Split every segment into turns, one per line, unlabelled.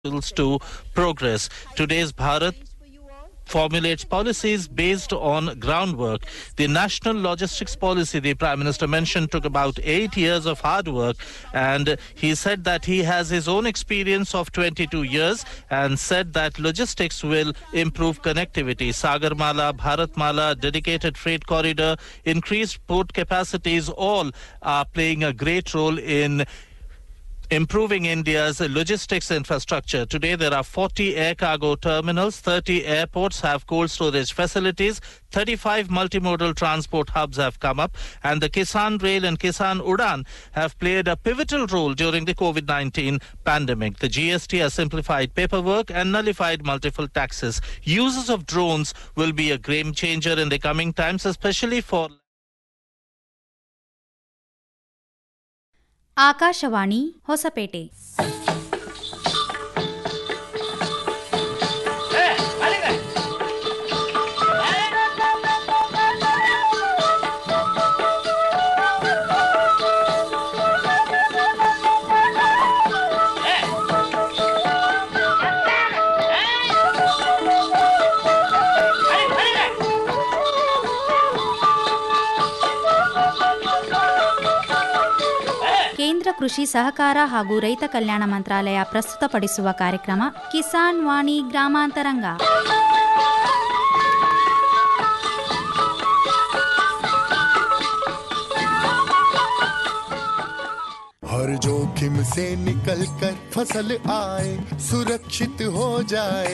to progress. Today's Bharat formulates policies based on groundwork. The national logistics policy the Prime Minister mentioned took about eight years of hard work, and he said that he has his own experience of 22 years and said that logistics will improve connectivity. Sagarmala, Bharatmala, dedicated freight corridor, increased port capacities, all are playing a great role in improving India's logistics infrastructure. Today, there are 40 air cargo terminals, 30 airports have cold storage facilities, 35 multimodal transport hubs have come up, and the Kisan Rail and Kisan Udan have played a pivotal role during the COVID 19 pandemic. The GST has simplified paperwork and nullified multiple taxes. Uses of drones will be a game changer in the coming times, especially for
Akashvani Hosapete ಕೇಂದ್ರ ಕೃಷಿ ಸಹಕಾರ ಹಾಗೂ ರೈತ ಕಲ್ಯಾಣ ಮಂತ್ರಾಲಯ ಪ್ರಸ್ತುತಪಡಿಸುವ ಕಾರ್ಯಕ್ರಮ ಕಿಸಾನ್ ವಾಣಿ ಗ್ರಾಮಾಂತರಂಗ
हर जोखिम से निकल कर फसल आए सुरक्षित हो जाए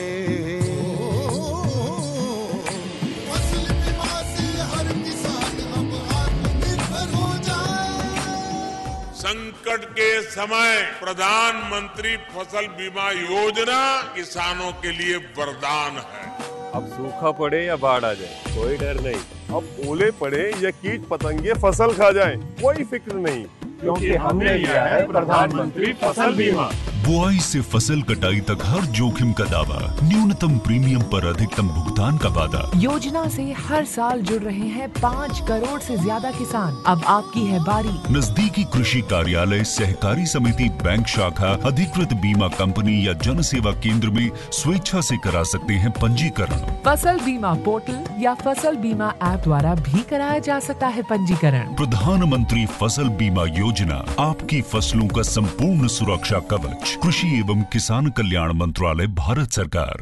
फसल बीमा से हर किसान अब आत्मनिर्भर हो जाए
संकट के समय प्रधानमंत्री फसल बीमा योजना किसानों के लिए वरदान है
अब सूखा पड़े या बाढ़ आ जाए कोई डर नहीं अब ओले पड़े या कीट पतंगे फसल खा जाए कोई फिक्र नहीं क्योंकि हमने लिया है प्रधानमंत्री फसल बीमा
बुआई से फसल कटाई तक हर जोखिम का दावा न्यूनतम प्रीमियम पर अधिकतम भुगतान का वादा
योजना से हर साल जुड़ रहे हैं पाँच करोड़ से ज्यादा किसान अब आपकी है बारी
नजदीकी कृषि कार्यालय सहकारी समिति बैंक शाखा अधिकृत बीमा कंपनी या जन सेवा केंद्र में स्वेच्छा से करा सकते हैं पंजीकरण
फसल बीमा पोर्टल या फसल बीमा ऐप द्वारा भी कराया जा सकता है पंजीकरण
प्रधानमंत्री फसल बीमा योजना आपकी फसलों का संपूर्ण सुरक्षा कवच कृषि एवं किसान कल्याण मंत्रालय भारत सरकार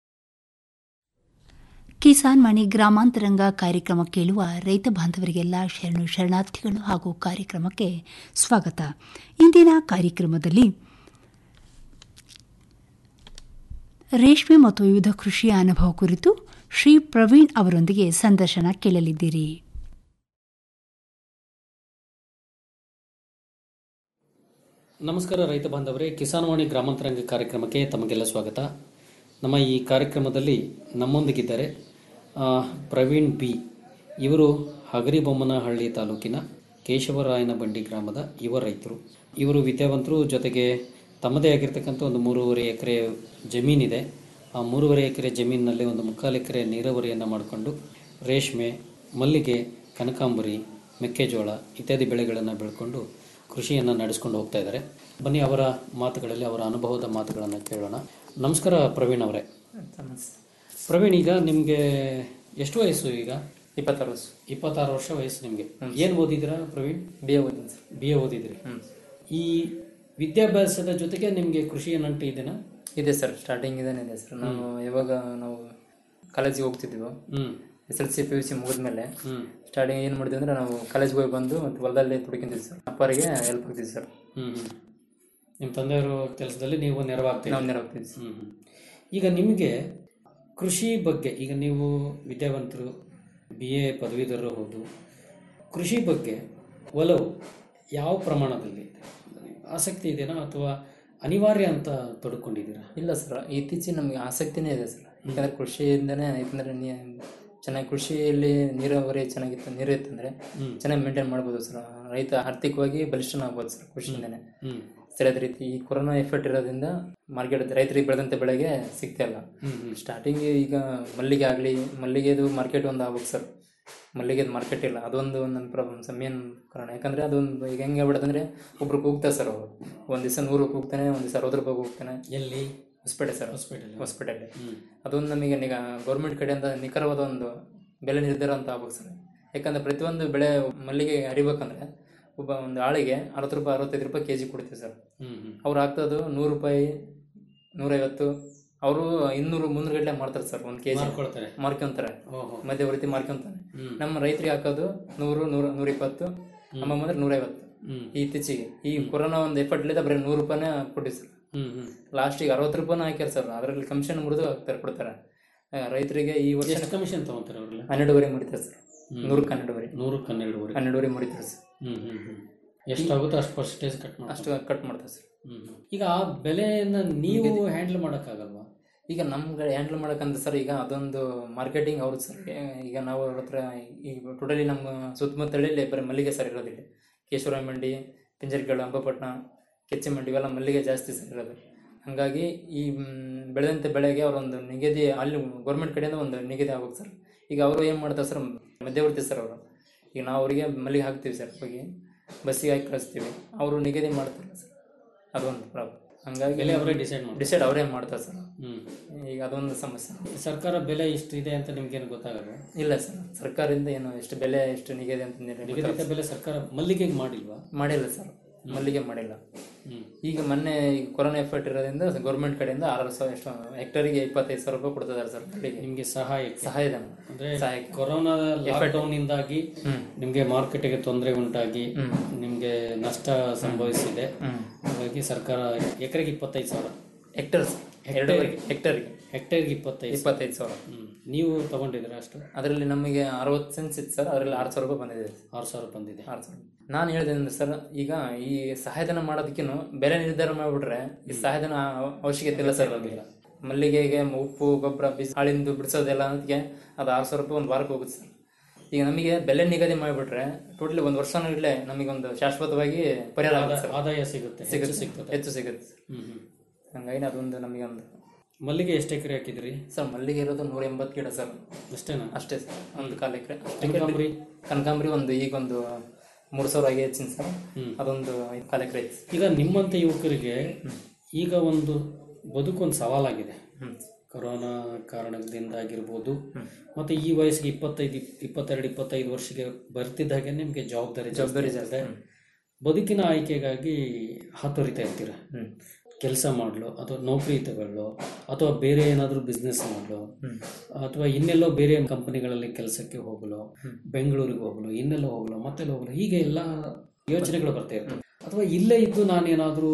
ಕಿಸಾನ್ ಮಣಿ ಗ್ರಾಮಾಂತರಂಗ ಕಾರ್ಯಕ್ರಮ ಕೇಳುವ ರೈತ ಬಾಂಧವರಿಗೆಲ್ಲ ಶರಣು ಶರಣಾರ್ಥಿಗಳು ಹಾಗೂ ಕಾರ್ಯಕ್ರಮಕ್ಕೆ ಸ್ವಾಗತ ಇಂದಿನ ಕಾರ್ಯಕ್ರಮದಲ್ಲಿ ರೇಷ್ಮೆ ಮತ್ತು ವಿವಿಧ ಕೃಷಿಯ ಅನುಭವ ಕುರಿತು ಶ್ರೀ ಪ್ರವೀಣ್ ಅವರೊಂದಿಗೆ ಸಂದರ್ಶನ ಕೇಳಲಿದ್ದೀರಿ
ನಮಸ್ಕಾರ ರೈತ ಬಾಂಧವರೇ ಕಿಸಾನ್ವಾಣಿ ಗ್ರಾಮಾಂತರಂಗ ಕಾರ್ಯಕ್ರಮಕ್ಕೆ ತಮಗೆಲ್ಲ ಸ್ವಾಗತ ನಮ್ಮ ಈ ಕಾರ್ಯಕ್ರಮದಲ್ಲಿ ನಮ್ಮೊಂದಿಗಿದ್ದಾರೆ ಆ, ಪ್ರವೀಣ್ ಬಿ ಇವರು ಹಗರಿಬೊಮ್ಮನಹಳ್ಳಿ ತಾಲೂಕಿನ ಕೇಶವರಾಯನ ಬಂಡಿ ಗ್ರಾಮದ ಯುವ ರೈತರು ಇವರು ವಿದ್ಯಾವಂತರು ಜೊತೆಗೆ ತಮ್ಮದೇ ಆಗಿರ್ತಕ್ಕಂಥ ಒಂದು ಮೂರುವರೆ ಎಕರೆ ಜಮೀನಿದೆ ಆ ಮೂರುವರೆ ಎಕರೆ ಜಮೀನಿನಲ್ಲಿ ಒಂದು ಮುಕ್ಕಾಲು ಎಕರೆ ನೀರಾವರಿಯನ್ನು ಮಾಡಿಕೊಂಡು ರೇಷ್ಮೆ ಮಲ್ಲಿಗೆ ಕನಕಾಂಬರಿ ಮೆಕ್ಕೆಜೋಳ ಇತ್ಯಾದಿ ಬೆಳೆಗಳನ್ನು ಬೆಳ್ಕೊಂಡು ಕೃಷಿಯನ್ನು ನಡೆಸ್ಕೊಂಡು ಹೋಗ್ತಾ ಇದ್ದಾರೆ ಬನ್ನಿ ಅವರ ಮಾತುಗಳಲ್ಲಿ ಅವರ ಅನುಭವದ ಮಾತುಗಳನ್ನು ಕೇಳೋಣ ನಮಸ್ಕಾರ ಪ್ರವೀಣ್ ಅವರೇ ಪ್ರವೀಣ್ ಈಗ ನಿಮಗೆ ಎಷ್ಟು ವಯಸ್ಸು ಈಗ
ಇಪ್ಪತ್ತಾರು ವರ್ಷ
ಇಪ್ಪತ್ತಾರು ವರ್ಷ ವಯಸ್ಸು ನಿಮಗೆ ಏನು ಓದಿದ್ದೀರಾ ಪ್ರವೀಣ್
ಬಿ ಎ ಓದಿನಿ ಸರ್
ಬಿ ಎ ಓದಿದ್ರಿ ಈ ವಿದ್ಯಾಭ್ಯಾಸದ ಜೊತೆಗೆ ನಿಮಗೆ ಕೃಷಿಯ ನಂಟು ಇದೆನಾ
ಇದೆ ಸರ್ ಸ್ಟಾರ್ಟಿಂಗ್ ಇದೇನೆ ಇದೆ ಸರ್ ನಾನು ಯಾವಾಗ ನಾವು ಕಾಲೇಜಿಗೆ ಹೋಗ್ತಿದ್ವಿ
ಹ್ಮ್
S L C P U C ಮುಗಿದ್ಮೇಲೆ
ಹ್ಮ್
ಸ್ಟಾರ್ಟಿಂಗ್ ಏನು ಮಾಡಿದ್ವಿ ಅಂದ್ರೆ ನಾವು ಕಾಲೇಜ್ಗೆ ಹೋಗಿ ಬಂದು ಮತ್ತು ಹೊಲದಲ್ಲಿ ದುಡ್ಕೊಂತಿದ್ವಿ ಸರ್ ಅಪ್ಪರಿಗೆ ಹೆಲ್ಪ್ ಆಗ್ತಿದ್ವಿ ಸರ್
ಹ್ಮ್ ಹ್ಮ್ ನಿಮ್ಮ ತಂದೆಯವರು ಕೆಲಸದಲ್ಲಿ ನೀವು ನೆರವಾಗ್ತೀವಿ
ನಾವು ನೆರವು ಆಗ್ತಿದ್ವಿ ಸರ್
ಹ್ಮ್ ಹ್ಮ್. ಈಗ ನಿಮಗೆ ಕೃಷಿ ಬಗ್ಗೆ ಈಗ ನೀವು ವಿದ್ಯಾವಂತರು ಬಿ ಎ ಪದವೀಧರರು ಹೌದು ಕೃಷಿ ಬಗ್ಗೆ ಒಲವು ಯಾವ ಪ್ರಮಾಣದಲ್ಲಿ ಇದೆ ಆಸಕ್ತಿ ಇದೆಯಾ ಅಥವಾ ಅನಿವಾರ್ಯ ಅಂತ ತೊಡ್ಕೊಂಡಿದ್ದೀರಾ
ಇಲ್ಲ ಸರ್ ಇತ್ತೀಚೆಗೆ ನಮಗೆ ಆಸಕ್ತಿನೇ ಇದೆ ಸರ್ ಯಾಕಂದ್ರೆ ಕೃಷಿಯಿಂದನೇ ಯಾಕಂದ್ರೆ ನೀ ಚೆನ್ನಾಗಿ ಕೃಷಿಯಲ್ಲಿ ನೀರಾವರಿ ಚೆನ್ನಾಗಿತ್ತು ನೀರು ಇತ್ತಂದ್ರೆ ಚೆನ್ನಾಗಿ ಮೇಂಟೈನ್ ಮಾಡ್ಬೋದು ಸರ್ ರೈತ ಆರ್ಥಿಕವಾಗಿ ಬಲಿಷ್ಠನಾಗ್ಬೋದು ಸರ್ ಕೃಷಿಯಿಂದನೇ
ಹ್ಮ್
ಸರಿಯಾದ ರೀತಿ ಈ ಕೊರೋನಾ ಎಫೆಕ್ಟ್ ಇರೋದ್ರಿಂದ ಮಾರ್ಕೆಟ್ ರೈತರಿಗೆ ಬೆಳೆದಂಥ ಬೆಳೆಗೆ ಸಿಗ್ತಾ ಇಲ್ಲ ಸ್ಟಾರ್ಟಿಂಗ್ ಈಗ ಮಲ್ಲಿಗೆ ಆಗಲಿ ಮಲ್ಲಿಗೆದು ಮಾರ್ಕೆಟ್ ಒಂದು ಆಗ್ಬೇಕು ಸರ್ ಮಲ್ಲಿಗೆದು ಮಾರ್ಕೆಟ್ ಇಲ್ಲ ಅದೊಂದು ನನ್ನ ಪ್ರಾಬ್ಲಮ್ ಸರ್ ಮೇನ್ ಕಾರಣ ಯಾಕಂದರೆ ಅದೊಂದು ಈಗ ಹೆಂಗೆ ಆಗ್ಬಿಡುತ್ತಂದ್ರೆ ಒಬ್ರು ಕೂಗ್ತಾರೆ ಸರ್ ಅವರು ಒಂದು ದಿವಸ ನೂರು ಕೂಗ್ತಾನೆ ಒಂದು ದಿವಸ ಅರವತ್ತು ರೂಪಾಯಿ ಕೂಗ್ತಾನೆ
ಎಲ್ಲಿ
ಹೊಸಪೇಟೆ ಸರ್
ಹೊಸಪೇಟೆ
ಹೊಸಪೇಟೆಯಲ್ಲಿ ಅದೊಂದು ನಮಗೆ ಈಗ ಗೌರ್ಮೆಂಟ್ ಕಡೆಯಿಂದ ನಿಖರವಾದ ಒಂದು ಬೆಲೆ ನಿರ್ಧಾರ ಅಂತ ಆಗ್ಬೇಕು ಸರ್ ಯಾಕಂದ್ರೆ ಪ್ರತಿಯೊಂದು ಬೆಳೆ ಮಲ್ಲಿಗೆ ಹರಿಬೇಕಂದ್ರೆ ಒಬ್ಬ ಒಂದು ಆಳಿಗೆ ಅರವತ್ತು ರೂಪಾಯಿ ಅರವತ್ತೈದು ರೂಪಾಯಿ ಕೆ ಜಿ ಕೊಡ್ತೀವಿ ಸರ್
ಹ್ಮ್ ಹ್ಮ್
ಅವ್ರು ಹಾಕ್ತದ್ದು ನೂರು ರೂಪಾಯಿ ನೂರೈವತ್ತು ಅವರು ಇನ್ನೂರು ಮುನ್ನೂರು ಗಂಟೆ ಮಾಡ್ತಾರೆ ಸರ್ ಒಂದು ಕೆ ಜಿ
ಮಾರ್ಕೊಳ್ತಾರೆ.
ಮಾರ್ಕೊಂತಾರೆ
ಓಹೋ.
ಮಧ್ಯವರ್ತಿ ಮಾರ್ಕೊಂತಾನೆ
ಹ್ಮ್.
ನಮ್ಮ ರೈತರಿಗೆ ಹಾಕೋದು ನೂರು ನೂರ ನೂರಿಪ್ಪತ್ತು ಅಮ್ಮಮ್ಮ ಅಂದ್ರೆ ನೂರೈವತ್ತು
ಹ್ಮ್.
ಈ ಇತ್ತೀಚೆಗೆ ಈ ಕೊರೋನಾ ಒಂದು ಎಫರ್ಟ್ ಇಲ್ಲದ ಬರೀ ನೂರು ರೂಪಾಯಿನೇ ಕೊಟ್ಟಿವಿ ಸರ್
ಹ್ಮ್ ಹ್ಮ್
ಲಾಸ್ಟಿಗೆ ಅರವತ್ತು ರೂಪಾಯಿನ ಹಾಕ್ಯಾರ ಸರ್ ಅದರಲ್ಲಿ ಕಮಿಷನ್ ಮುರಿದು ಹಾಕ್ತಾರೆ ಕೊಡ್ತಾರೆ ಆ, ರೈತರಿಗೆ ಈ ವರ್ಷ
ಎಷ್ಟು ಕಮಿಷನ್ ತಗೊಂತಾರೆ ಅವ್ರೆಲ್ಲ
ಹನ್ನೆರಡುವರೆ ಮುಡಿತಾರೆ ಸರ್
ಹ್ಮ್.
ನೂರಕ್ಕೆ ಹನ್ನೆರಡುವರೆ
ನೂರಕ್ಕೆ ಹನ್ನೆರಡುವರೆ
ಹನ್ನೆರಡುವರೆ ಮುಡಿತಾರೆ ಸರ್
ಹ್ಮ್ ಹ್ಮ್ ಹ್ಮ್ ಎಷ್ಟಾಗುತ್ತೋ ಅಷ್ಟು ಪರ್ಸೆಂಟೇಜ್ ಕಟ್ ಮಾಡಿ
ಅಷ್ಟು ಕಟ್ ಮಾಡ್ತಾರೆ ಸರ್
ಹ್ಮ್ ಹ್ಮ್. ಈಗ ಆ ಬೆಲೆಯನ್ನ ನೀವು ಹ್ಯಾಂಡಲ್ ಮಾಡೋಕ್ಕಾಗಲ್ವಾ
ಈಗ ನಮ್ಗೆ ಹ್ಯಾಂಡಲ್ ಮಾಡಕ್ಕಂತ ಸರ್ ಈಗ ಅದೊಂದು ಮಾರ್ಕೆಟಿಂಗ್ ಅವ್ರು ಸರ್ ಈಗ ನಾವು ಅವ್ರ ಹತ್ರ ಈಗ ಟೋಟಲಿ ನಮ್ಮ ಸುತ್ತಮುತ್ತಲಲ್ಲಿ ಬರೀ ಮಲ್ಲಿಗೆ ಸರ್ ಇರೋದಿಲ್ಲ ಕೇಶವರ ಮಂಡಿ ಪಿಂಜರ್ಗಳು ಅಂಬಪಟ್ಟಣ ಕೆಚ್ಚೆ ಮಂಡಿ ಇವೆಲ್ಲ ಮಲ್ಲಿಗೆ ಜಾಸ್ತಿ ಸರ್ ಇರೋದು ಹಾಗಾಗಿ ಈ ಮ್, ಬೆಳೆದಂಥ ಬೆಳೆಗೆ ಅವರೊಂದು ನಿಗದಿ ಅಲ್ಲಿ ಗೌರ್ಮೆಂಟ್ ಕಡೆಯಿಂದ ಒಂದು ನಿಗದಿ ಆಗ್ಬೇಕು ಸರ್ ಈಗ ಅವರು ಏನು ಮಾಡ್ತಾರೆ ಸರ್ ಮಧ್ಯವರ್ತಿ ಸರ್ ಅವರು ಈಗ ನಾವು ಅವರಿಗೆ ಮಲ್ಲಿಗೆ ಹಾಕ್ತೀವಿ ಸರ್ ಹೋಗಿ ಬಸ್ಸಿಗೆ ಹಾಕಿ ಕಳಿಸ್ತೀವಿ ಅವರು ನಿಗದಿ ಮಾಡ್ತಾರೆ ಸರ್ ಅದೊಂದು ಪ್ರಾಬ್ಲಮ್ ಹಂಗಾಗಿ
ಬೆಲೆ ಅವರೇ decide ಮಾಡ್ತಾರೆ.
ಡಿಸೈಡ್ ಅವರೇ ಮಾಡ್ತಾರೆ ಸರ್
ಹ್ಮ್.
ಈಗ ಅದೊಂದು ಸಮಸ್ಯೆ
ಸರ್ಕಾರ ಬೆಲೆ ಇಷ್ಟು ಇದೆ ಅಂತ ನಿಮ್ಗೇನು ಗೊತ್ತಾಗಲ್ವಾ
ಇಲ್ಲ ಸರ್ ಸರ್ಕಾರದಿಂದ ಏನು ಎಷ್ಟು ಬೆಲೆ ಎಷ್ಟು ನಿಗದಿ ಅಂತ
ನಿಗದಿತ ಬೆಲೆ ಸರ್ಕಾರ ಮಲ್ಲಿಗೆಗೆ ಮಾಡಿಲ್ವಾ
ಮಾಡಿಲ್ಲ ಸರ್ ಮಲ್ಲಿಗೆ ಮಾಡಿಲ್ಲ
ಹ್ಮ್.
ಈಗ ಮೊನ್ನೆ ಈಗ ಕೊರೋನಾ ಎಫರ್ಟ್ ಇರೋದ್ರಿಂದ ಗೌರ್ಮೆಂಟ್ ಕಡೆಯಿಂದ ಆರು ಸಾವಿರ ಎಷ್ಟು ಹೆಕ್ಟರಿಗೆ ಇಪ್ಪತ್ತೈದು ಸಾವಿರ ರೂಪಾಯಿ ಕೊಡ್ತಿದ್ದಾರೆ ಸರ್ ಮಲ್ಲಿಗೆ
ನಿಮ್ಗೆ ಸಹಾಯ
ಸಹಾಯಧನ
ಅಂದ್ರೆ
ಸಹಾಯಕ್ಕೆ.
Corona
Effect.
ಲಾಕ್ಡೌನ್ ಇಂದಾಗಿ ನಿಮ್ಗೆ ಮಾರ್ಕೆಟ್ಗೆ ತೊಂದರೆ ಉಂಟಾಗಿ ನಿಮ್ಗೆ ನಷ್ಟ ಸಂಭವಿಸಿದೆ ಹಾಗಾಗಿ ಸರ್ಕಾರ ಎಕರೆಗೆ ಇಪ್ಪತ್ತೈದು ಸಾವಿರ
ಹೆಕ್ಟರ್ ಎರಡೂವರೆ ಹೆಕ್ಟರ್ಗೆ
ಹೆಕ್ಟೇರ್ಗೆ ಇಪ್ಪತ್ತೈದು
ಇಪ್ಪತ್ತೈದು ಸಾವಿರ
ಹ್ಮ್. ನೀವು ತಗೊಂಡಿದ್ರ ಅಷ್ಟು
ಅದರಲ್ಲಿ ನಮಗೆ ಅರವತ್ತು ಸೆನ್ಸ್ ಇತ್ತು ಸರ್ ಅದರಲ್ಲಿ ಆರು ಸಾವಿರ ರೂಪಾಯಿ ಬಂದಿದೆ
ಆರು ಸಾವಿರ ಬಂದಿದೆ
ಆರು ಸಾವಿರ ನಾನು ಹೇಳಿದೆ ಅಂದ್ರೆ ಸರ್ ಈಗ ಈ ಸಹಾಯಧನ ಮಾಡೋದಕ್ಕಿಂತ ಬೆಲೆ ನಿರ್ಧಾರ ಮಾಡಿಬಿಟ್ರೆ ಈ ಸಹಾಯಧನ ಅವ- ಅವಶ್ಯಕತೆ ಇಲ್ಲ ಸರ್ ನಮಗೆ ಮಲ್ಲಿಗೆಗೆ ಉಪ್ಪು ಗೊಬ್ಬರ ಬೀಜ ಹಾಳಿಂದು ಬಿಡಿಸೋದೆಲ್ಲ ಅನ್ನೋದಕ್ಕೆ ಅದು ಆರು ಸಾವಿರ ರೂಪಾಯಿ ಒಂದು ವಾರಕ್ಕೆ ಹೋಗುತ್ತೆ ಸರ್ ಈಗ ನಮಗೆ ಬೆಲೆ ನಿಗದಿ ಮಾಡಿಬಿಟ್ರೆ ಟೋಟಲಿ ಒಂದು ವರ್ಷನೂ ನಮಗೆ ಒಂದು ಶಾಶ್ವತವಾಗಿ ಪರಿಹಾರ ಆಗುತ್ತೆ ಸರ್
ಆದಾಯ ಸಿಗುತ್ತೆ ಹೆಚ್ಚು
ಸಿಗುತ್ತೆ
ಸಿಗ್ತದೆ
ಹೆಚ್ಚು ಸಿಗುತ್ತೆ ಸರ್.
ಹ್ಮ್ ಹ್ಮ್.
ಹಂಗಾಗಿ ಅದೊಂದು ನಮಗೆ ಒಂದು
ಮಲ್ಲಿಗೆ ಎಷ್ಟು ಎಕರೆ ಹಾಕಿದ್ರಿ
ಸರ್ ಮಲ್ಲಿಗೆ ಇರೋದು ನೂರ ಎಂಬತ್ತು ಗಿಡ ಸರ್
ಅಷ್ಟೇನಾ
ಅಷ್ಟೇ ಸರ್ ಒಂದು ಕಾಲ ಎಕರೆ
ಕನಕಾಂಬರಿ?
ಕನಕಾಂಬರಿ ಒಂದು ಈಗ ಒಂದು ಮೂರು ಸಾವಿರ ಆಗಿ ಹೆಚ್ಚಿನ ಸರ್ ಅದೊಂದು ಐದು ಕಾಲ ಎಕರೆ ಐತಿ
ಈಗ ನಿಮ್ಮಂತ ಯುವಕರಿಗೆ ಈಗ ಒಂದು ಬದುಕೊಂದು ಸವಾಲಾಗಿದೆ ಕೊರೋನಾ ಕಾರಣದಿಂದ ಆಗಿರ್ಬೋದು ಮತ್ತೆ ಈ ವಯಸ್ಸಿಗೆ ಇಪ್ಪತ್ತೈದು ಇಪ್ಪತ್ತೆರಡು ಇಪ್ಪತ್ತೈದು ವರ್ಷಕ್ಕೆ ಬರ್ತಿದ್ದ ಹಾಗೆ ನಿಮಗೆ ಜವಾಬ್ದಾರಿ
ಜವಾಬ್ದಾರಿ
ಜಾಸ್ತಿ ಇರ್ತದೆ. ಬದುಕಿನ ಆಯ್ಕೆಗಾಗಿ ಹಾತೊರಿತಾ ಇರ್ತೀರ ಕೆಲಸ ಮಾಡಲು ಅಥವಾ ನೌಕರಿ ತಗೊಳ್ಳೋ ಅಥವಾ ಬೇರೆ ಏನಾದರೂ ಬಿಸ್ನೆಸ್ ಮಾಡಲು ಅಥವಾ ಇನ್ನೆಲ್ಲೋ ಬೇರೆ ಕಂಪನಿಗಳಲ್ಲಿ ಕೆಲಸಕ್ಕೆ ಹೋಗಲು ಬೆಂಗಳೂರಿಗೆ ಹೋಗಲು ಇನ್ನೆಲ್ಲೋ ಹೋಗಲು ಮತ್ತೆಲ್ಲ ಹೋಗಲು ಹೀಗೆ ಎಲ್ಲ ಯೋಚನೆಗಳು ಬರ್ತಾ ಇರ್ತವೆ ಅಥವಾ ಇಲ್ಲೇ ಇದ್ದು ನಾನೇನಾದರೂ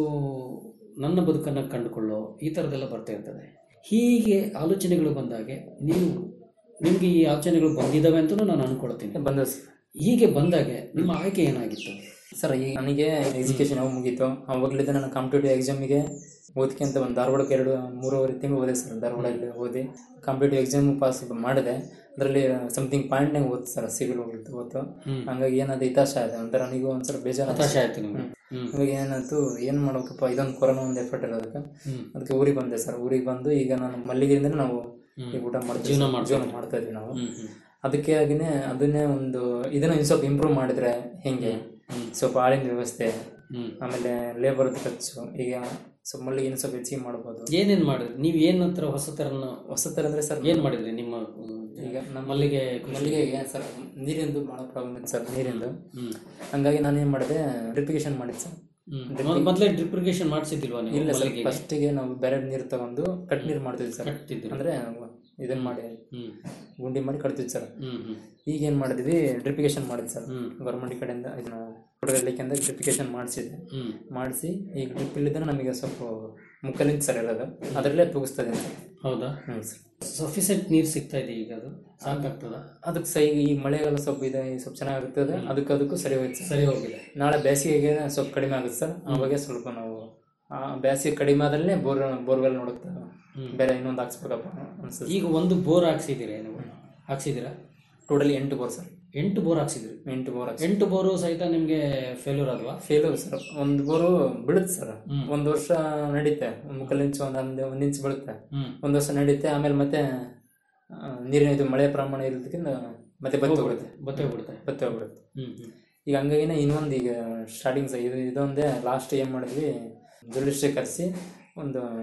ನನ್ನ ಬದುಕನ್ನು ಕಂಡುಕೊಳ್ಳೋ ಈ ಥರದ್ದೆಲ್ಲ ಬರ್ತಾ ಇರ್ತದೆ ಹೀಗೆ ಆಲೋಚನೆಗಳು ಬಂದಾಗೆ ನೀವು ನಿಮಗೆ ಈ ಆಲೋಚನೆಗಳು ಬಂದಿದ್ದಾವೆ ಅಂತಲೂ ನಾನು ಅನ್ಕೊಳ್ತೀನಿ
ಬಂದ
ಹೀಗೆ ಬಂದಾಗೆ ನಿಮ್ಮ ಆಯ್ಕೆ ಏನಾಗಿತ್ತು
ಸರ್ ಈಗ ನನಗೆ ಎಜುಕೇಶನ್ ಯಾವಾಗ ಮುಗೀತು ಅವಾಗಲಿದ್ದ ನಾನು ಕಾಂಪಿಟೇಟಿವ್ ಎಕ್ಸಾಮಿಗೆ ಓದ್ಕೊಂತ ಒಂದು ಧಾರವಾಡಕ್ಕೆ ಎರಡು ಮೂರುವರೆ ತಿಂಗಳು ಓದೆ ಸರ್ ಧಾರವಾಡಲ್ಲಿ ಓದಿ ಕಾಂಪಿಟೇಟಿವ್ ಎಕ್ಸಾಮ್ ಪಾಸ್ ಮಾಡಿದೆ ಅದರಲ್ಲಿ ಸಮಥಿಂಗ್ ಪಾಯಿಂಟ್ನಾಗ ಓದ್ತು ಸರ್ ಸಿವಿಲ್ ಹೋಗಿತ್ತು ಓದ್ತು
ಹ್ಮ್.
ಹಂಗಾಗಿ ಏನಾದ್ರು ಹಿತಾಶ ಆಯ್ತು ಒಂಥರ ನನಗೂ ಒಂದ್ಸಲ ಬೇಜಾರು
ಹತಾಶ ಆಯ್ತು ನಿಮ್ಗೆ. ಹ್ಮ್.
ಹಂಗಾಗಿ ಏನಾಯ್ತು ಏನು ಮಾಡ್ಬೇಕಪ್ಪ ಇದೊಂದು ಕೊರೋನಾ ಒಂದು ಎಫರ್ಟ್ ಇರೋದಕ್ಕೆ
ಹ್ಮ್.
ಅದಕ್ಕೆ ಊರಿಗೆ ಬಂದೆ ಸರ್ ಊರಿಗೆ ಬಂದು ಈಗ ನಾನು ಮಲ್ಲಿಗೆಯಿಂದ ನಾವು
ಹ್ಮ್.
ಈಗ ಊಟ ಮಾಡ್ತೀವಿ
ಜೀವನ
ಸರ್.
ಮಾಡ್ತಾ
ಜೀವನ
ಇದ್ದೀವಿ.
ಮಾಡ್ತಾ ಇದ್ವಿ ನಾವು
ಹ್ಮ್, ಹ್ಮ್.
ಅದಕ್ಕೆ ಆಗಿನೇ ಅದನ್ನೇ ಒಂದು ಇದನ್ನ ಇನ್ನು ಸ್ವಲ್ಪ ಇಂಪ್ರೂವ್ ಮಾಡಿದ್ರೆ ಹೆಂಗೆ ಸ್ವಲ್ಪ ಆಳಿನ ವ್ಯವಸ್ಥೆ
ಹ್ಮ್.
ಆಮೇಲೆ ಲೇಬರ್ ಖರ್ಚು ಈಗ ಸ್ವಲ್ಪ ಮಲ್ಲಿಗೆ ಇನ್ನು ಸ್ವಲ್ಪ ಹೆಚ್ಚಿಗೆ ಮಾಡ್ಬೋದು
ಏನೇನ್ ಮಾಡಿದ್ರಿ ನೀವು ಏನ್ ಹತ್ರ ಹೊಸ ತರನ
ಹೊಸ ಥರ ಅಂದ್ರೆ ಸರ್
ಏನ್ ಮಾಡಿದ್ರಿ ನಿಮ್ಮ
ಈಗ ನಮ್ಮ
ಮಲ್ಲಿಗೆ ಕೃಷಿ?
ಮಲ್ಲಿಗೆಗೆ ಸರ್ ನೀರಿಂದು ಭಾಳ ಪ್ರಾಬ್ಲಮ್ ಇತ್ತು ಸರ್ ನೀರಿಂದು
ಹ್ಮ್.
ಹಂಗಾಗಿ ನಾನು ಏನು ಮಾಡಿದೆ ಡ್ರಿಪ್ಲಿಕೇಶನ್ ಮಾಡಿದ್ದು ಸರ್
ಹ್ಮ್.
Drip-
ಮೊದ್- ಮೊದ್ಲೇ ಡ್ರಿಪ್ರಿಗೇಷನ್ ಮಾಡಿಸಿದ್ದಿಲ್ವಾ ನೀವು
ಇಲ್ಲ ಸರ್
ಮಲ್ಲಿಗೆಗೆ?
ಫಸ್ಟಿಗೆ ನಾವು ಬೇರೆ ನೀರು ತಗೊಂಡು ಕಟ್ ನೀರು ಮಾಡ್ತಿದ್ವಿ ಸರ್
ಕಟ್ತಿದ್ರಿ.
ಅಂದ್ರೆ ಇದನ್ನ ಮಾಡಿ
ಹ್ಮ್.
ಗುಂಡಿ ಮಾಡಿ ಕಟ್ತಿದ್ವಿ ಸರ್
ಹ್ಮ್, ಹ್ಮ್.
ಈಗ ಏನು ಮಾಡಿದ್ವಿ ಡ್ರಿಪ್ಲಿಕೇಶನ್ ಮಾಡಿದ್ವಿ ಸರ್
ಹ್ಮ್.
ಗೌರ್ಮೆಂಟ್ ಕಡೆಯಿಂದ ಇದನ್ನ ಕೊಡಗಲಿಕ್ಕೆಂದ ಡ್ರಿಪ್ಲಿಕೇಶನ್ ಮಾಡಿಸಿದೆ
ಹ್ಮ್.
ಮಾಡಿಸಿ ಈಗ ಡ್ರಿಪ್ ಇಲ್ಲಿದ್ರೆ ನಮಗೆ ಸ್ವಲ್ಪ ಮುಕ್ಕಲಿಂದ ಸರ್ ಇರೋದು ಅದರಲ್ಲೇ ತೂಗಿಸ್ತದೆ ಸರ್
ಹೌದಾ
ಹ್ಞೂ ಸರ್
ಸಫಿಸೆಂಟ್ ನೀರು ಸಿಗ್ತಾ ಇದೆ ಈಗ ಅದು ಸಾಕಾಗ್ತದ
ಅದಕ್ಕೆ ಸೈ ಈ ಮಳೆಗಾಲ ಸ್ವಲ್ಪ ಇದೆ ಸ್ವಲ್ಪ ಚೆನ್ನಾಗಿರ್ತದೆ ಅದಕ್ಕೆ ಅದಕ್ಕೂ ಸರಿ ಹೋಯ್ತು ಸರ್
ಸರಿ ಹೋಗಿದೆ
ನಾಳೆ ಬೇಸಿಗೆಗೆ ಸ್ವಲ್ಪ ಕಡಿಮೆ ಆಗುತ್ತೆ ಸರ್ ಅವಾಗ ಸ್ವಲ್ಪ ನಾವು ಆ ಬೇಸಿಗೆ ಕಡಿಮೆ ಆದಲ್ಲೇ ಬೋರ್ ಬೋರ್ವೆಲ್ ನೋಡುತ್ತೆ ಬೇರೆ ಇನ್ನೊಂದು ಹಾಕ್ಸ್ಬೇಕಪ್ಪ ಅನ್ಸುತ್ತೆ
ಈಗ ಒಂದು ಬೋರ್ ಹಾಕ್ಸಿದ್ದೀರಾ ನೀವು ಹಾಕ್ಸಿದ್ದೀರಾ
ಟೋಟಲಿ ಎಂಟು ಬೋರ್ ಸರ್
ಎಂಟು ಬೋರ್ ಹಾಕ್ಸಿದ್ರಿ
ಎಂಟು ಬೋರ್
ಎಂಟು ಬೋರು ಸಹಿತ ನಿಮ್ಗೆ ಫೇಲ್ಯೂರ್ ಆದ್ವಾ
ಫೇಲು ಸರ್ ಒಂದು ಬೋರು ಬಿಡುತ್ತೆ ಸರ್
ಹ್ಮ್.
ಒಂದು ವರ್ಷ ನಡೀತೆ ಒಂದು ಮುಕ್ಕಲ್ ಇಂಚು ಒಂದು ಒಂದು ಒಂದು ಇಂಚ್ ಬೀಳುತ್ತೆ
ಹ್ಮ್.
ಒಂದು ವರ್ಷ ನಡೀತೆ ಆಮೇಲೆ ಮತ್ತೆ ಆ, ನೀರಿನ ಇದು ಮಳೆ ಪ್ರಮಾಣ ಇರೋದಕ್ಕಿಂತ ಮತ್ತೆ ಬತ್ತಿ ಹೋಗುತ್ತೆ
ಬತ್ತೆ ಹೋಗ್ಬಿಡುತ್ತೆ
ಬತ್ತಿ ಹೋಗ್ಬಿಡುತ್ತೆ
ಹ್ಮ್ ಹ್ಮ್
ಈಗ ಹಂಗಾಗಿನೇ ಇನ್ನೊಂದು ಈಗ ಸ್ಟಾರ್ಟಿಂಗ್ ಇದು ಇದೊಂದೇ ಲಾಸ್ಟ್ ಏನು ಮಾಡಿದ್ವಿ ಜುಡಿಸ್ಟ್ರಿ ಕರೆಸಿ ಒಂದು